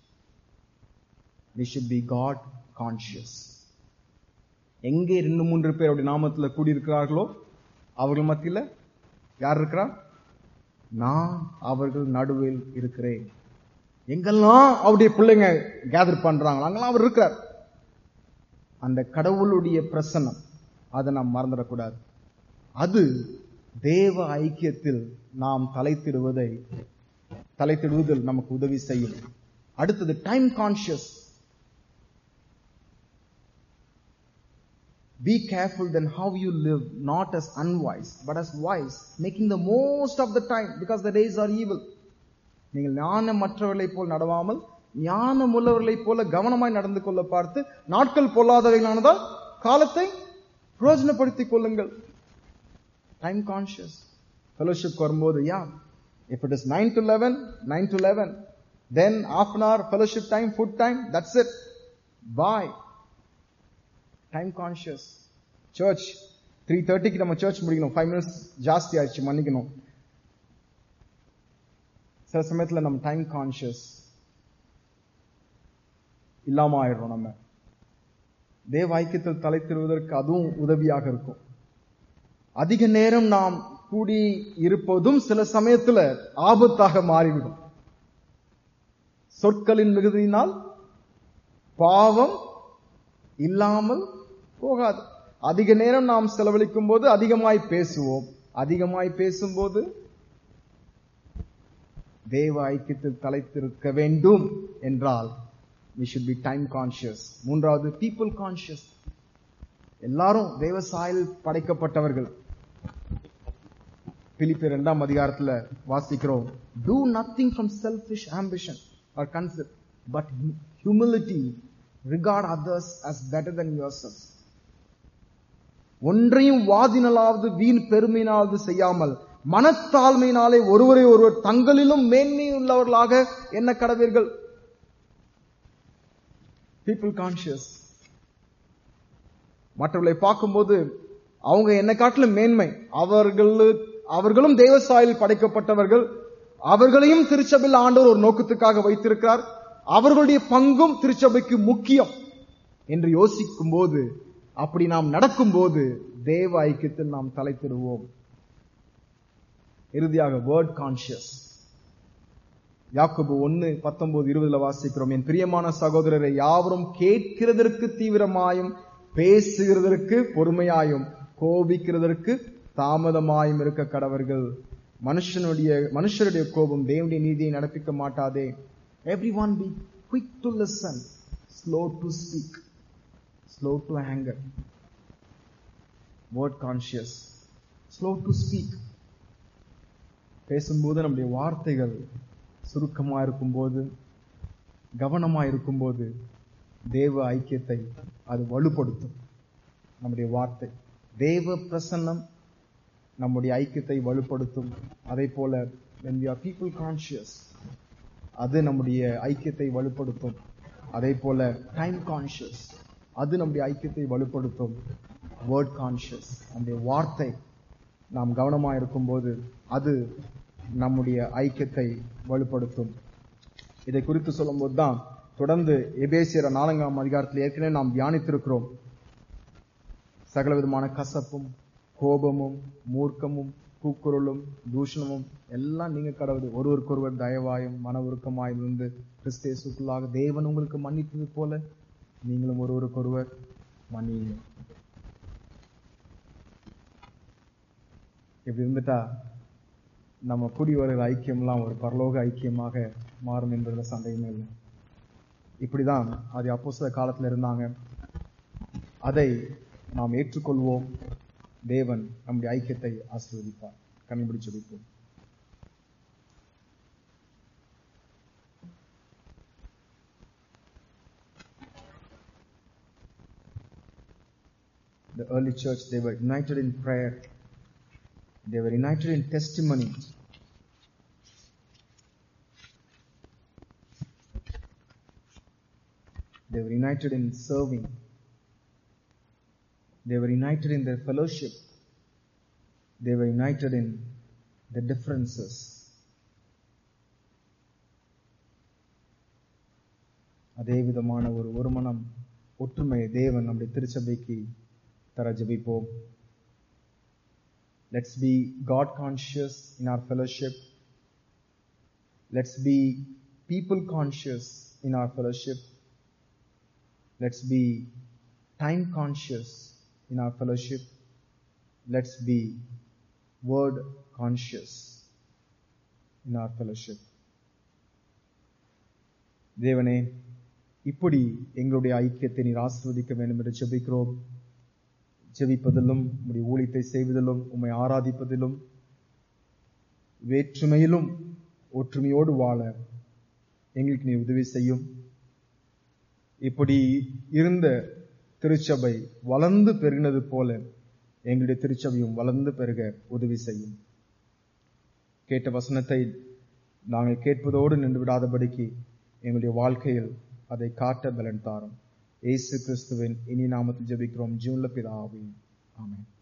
We should be God conscious. எங்கே ரெண்டு மூன்று பேர் அப்படி நாமத்துல கூடியிருக்கிறார்களோ அவர்கள் மத்தியில யார் இருக்கிறா நான் அவர்கள் நடுவில் இருக்கிறேன் எங்கெல்லாம் அவருடைய பிள்ளைங்க கேதர் பண்றாங்களோ அங்கெல்லாம் அவர் இருக்கிறார் அந்த கடவுளுடைய பிரசன்னம் அதை நாம் மறந்துடக்கூடாது அது தேவ ஐக்கியத்தில் நாம் தலைத்திடுவதை தலைத்திடுவதில் நமக்கு உதவி செய்யும் அடுத்தது time conscious Be careful then how you live, not as unwise, but as wise, making the most of the time, because the days are evil. நீங்கள் ஞானமற்றவர்களைப் போல் நடவாமல் ஞானமுள்ளவர்களைப் போல கவனமாய் நடந்து கொள்ள பார்த்து நாட்கள் பொல்லாதவைகளானதால் காலத்தை பிரயோஜனப்படுத்திக் கொள்ளுங்கள் டைம் கான்சியஸ் ஃபெலோஷிப் வரும்போது yeah if it is nine to eleven nine to eleven then half an hour fellowship time food time that's it bye time conscious church three தேர்ட்டிக்கு நம்ம சர்ச் முடிக்கணும் ஃபைவ் மினிட்ஸ் ஜாஸ்தி ஆயிடுச்சு மன்னிக்கணும் சில சமயத்துல நம்ம டைம் கான்சியஸ் இல்லாம ஆயிடுறோம் நம்ம தேவ ஐக்கியத்தில் தலைத்திடுவதற்கு அதுவும் உதவியாக இருக்கும் அதிக நேரம் நாம் கூடி இருப்பதும் சில சமயத்துல ஆபத்தாக மாறிவிடும் சொற்களின் மிகுதியினால் பாவம் இல்லாமல் போகாது அதிக நேரம் நாம் செலவழிக்கும் போது அதிகமாய் பேசுவோம் அதிகமாய் பேசும்போது தேவ ஐக்கியத்தில் தலைத்திருக்க வேண்டும் என்றால் we should be time conscious மூன்றாவது people conscious எல்லாரும் தேவ சாயல் படைக்கப்பட்டவர்கள் பிலிப்பு இரண்டாம் அதிகாரத்துல வாசிக்கிறோம் do nothing from selfish ambition or conceit but humility regard others as better than yourselves ஒன்றையும் வாதினலாவது வீண் பெருமையினாவது செய்யாமல் மனத்தாழ்மையினாலே ஒருவரை ஒருவர் தங்களிலும் மேன்மையுள்ளவர்களாக என்ன கடவீர்கள் பீப்புள் கான்சியஸ் மற்றவர்களை பார்க்கும்போது அவங்க என்ன காட்டிலும் மேன்மை அவர்கள் அவர்களும் தேவசாயில் படைக்கப்பட்டவர்கள் அவர்களையும் திருச்சபையில் ஆண்டவர் ஒரு நோக்கத்துக்காக வைத்திருக்கிறார் அவர்களுடைய பங்கும் திருச்சபைக்கு முக்கியம் என்று யோசிக்கும் போது அப்படி நாம் நடக்கும்போது தேவ ஐக்கியத்தில் நாம் தலைத்திடுவோம் இறுதியாக வேர்ட் கான்சியஸ் யாக்கோபு ஒன்னு பத்தொன்பது இருபதுல வாசிக்கிறோம் என் பிரியமான சகோதரரை யாவரும் கேட்கிறதற்கு தீவிரமாயும் பேசுகிறதற்கு பொறுமையாயும் கோபிக்கிறதற்கு தாமதமாயும் இருக்க கடவர்கள் மனுஷனுடைய மனுஷருடைய கோபம் தேவனுடைய நீதியை நடப்பிக்க மாட்டாதே everyone be quick to listen slow to speak slow to anger word conscious slow to speak பேசும்போது நம்முடைய வார்த்தைகள் சுருக்கமா இருக்கும்போது கவனமா இருக்கும்போது தேவ ஐக்கியத்தை அது வலுப்படுத்தும் நம்முடைய வார்த்தை தேவ பிரசன்னம் நம்முடைய ஐக்கியத்தை வலுப்படுத்தும் அதே போல when we are people conscious அது நம்முடைய ஐக்கியத்தை வலுப்படுத்தும் அதே போல டைம் கான்சியஸ் அது நம்முடைய ஐக்கியத்தை வலுப்படுத்தும் வேர்ட் கான்சியஸ் நம்முடைய வார்த்தை நாம் கவனமா இருக்கும்போது அது நம்முடைய ஐக்கியத்தை வலுப்படுத்தும் இதை குறித்து சொல்லும்போது தான் தொடர்ந்து எபேசியர் நான்காம் அதிகாரத்தில் ஏற்கனவே நாம் தியானித்திருக்கிறோம் சகல விதமான கசப்பும் கோபமும் மூர்க்கமும் கூக்குரலும் தூஷணமும் எல்லாம் நீங்க கடவுள் ஒருவருக்கொருவர் தயவாயும் மன உருக்கமாயும் இருந்து கிறிஸ்தேசுக்குள்ளாக தேவன் உங்களுக்கு மன்னித்தது போல நீங்களும் ஒருவருக்கொருவர் மன்னியுங்க இப்படி இருந்துட்டா நம்ம கூடி வருகிற ஐக்கியம்லாம் ஒரு பரலோக ஐக்கியமாக மாறும் என்பதுல சந்தேகமே இல்லை இப்படிதான் அது அப்போ சில காலத்துல இருந்தாங்க அதை நாம் ஏற்றுக்கொள்வோம் தேவன் நம்முடைய ஐக்கியத்தை ஆசீர்வதிப்பார் கண்டுபிடிச்சு வைப்போம் The early church, they were united in prayer. They were united in testimony. They were united in serving. They were united in their fellowship. They were united in the differences. அதே விதமான ஒரு ஒரு மனம் ஒற்றுமை தேவன் நம்முடைய திருச்சபைக்கு தர ஜெபிப்போம் let's be God conscious in our fellowship let's be people conscious in our fellowship let's be time conscious in our fellowship. Let's be word conscious in our fellowship. தேவனே இப்படி எங்களுடைய ஐக்கியத்தை நீர் ஆசிர்வதிக்க வேண்டும் என்று ஜெபிக்கிறோம் ஜெபிப்பதிலும் உம்முடைய ஊழியத்தை செய்வதிலும் உம்மை ஆராதிப்பதிலும் வேற்றுமையிலும் ஒற்றுமையோடு வாழ எங்களுக்கு நீ உதவி செய்யும் இப்படி இருந்த திருச்சபை வளர்ந்து பெருகினது போல எங்களுடைய திருச்சபையும் வளர்ந்து பெருக உதவி செய்யும் கேட்ட வசனத்தை நாங்கள் கேட்பதோடு நின்று விடாதபடிக்கு எங்களுடைய வாழ்க்கையில் அதை காட்ட பலன் தாரும் இயேசு கிறிஸ்துவின் இனி நாமத்தில் ஜெபிக்கிறோம் ஜீவன்ல பிதாவே ஆமென்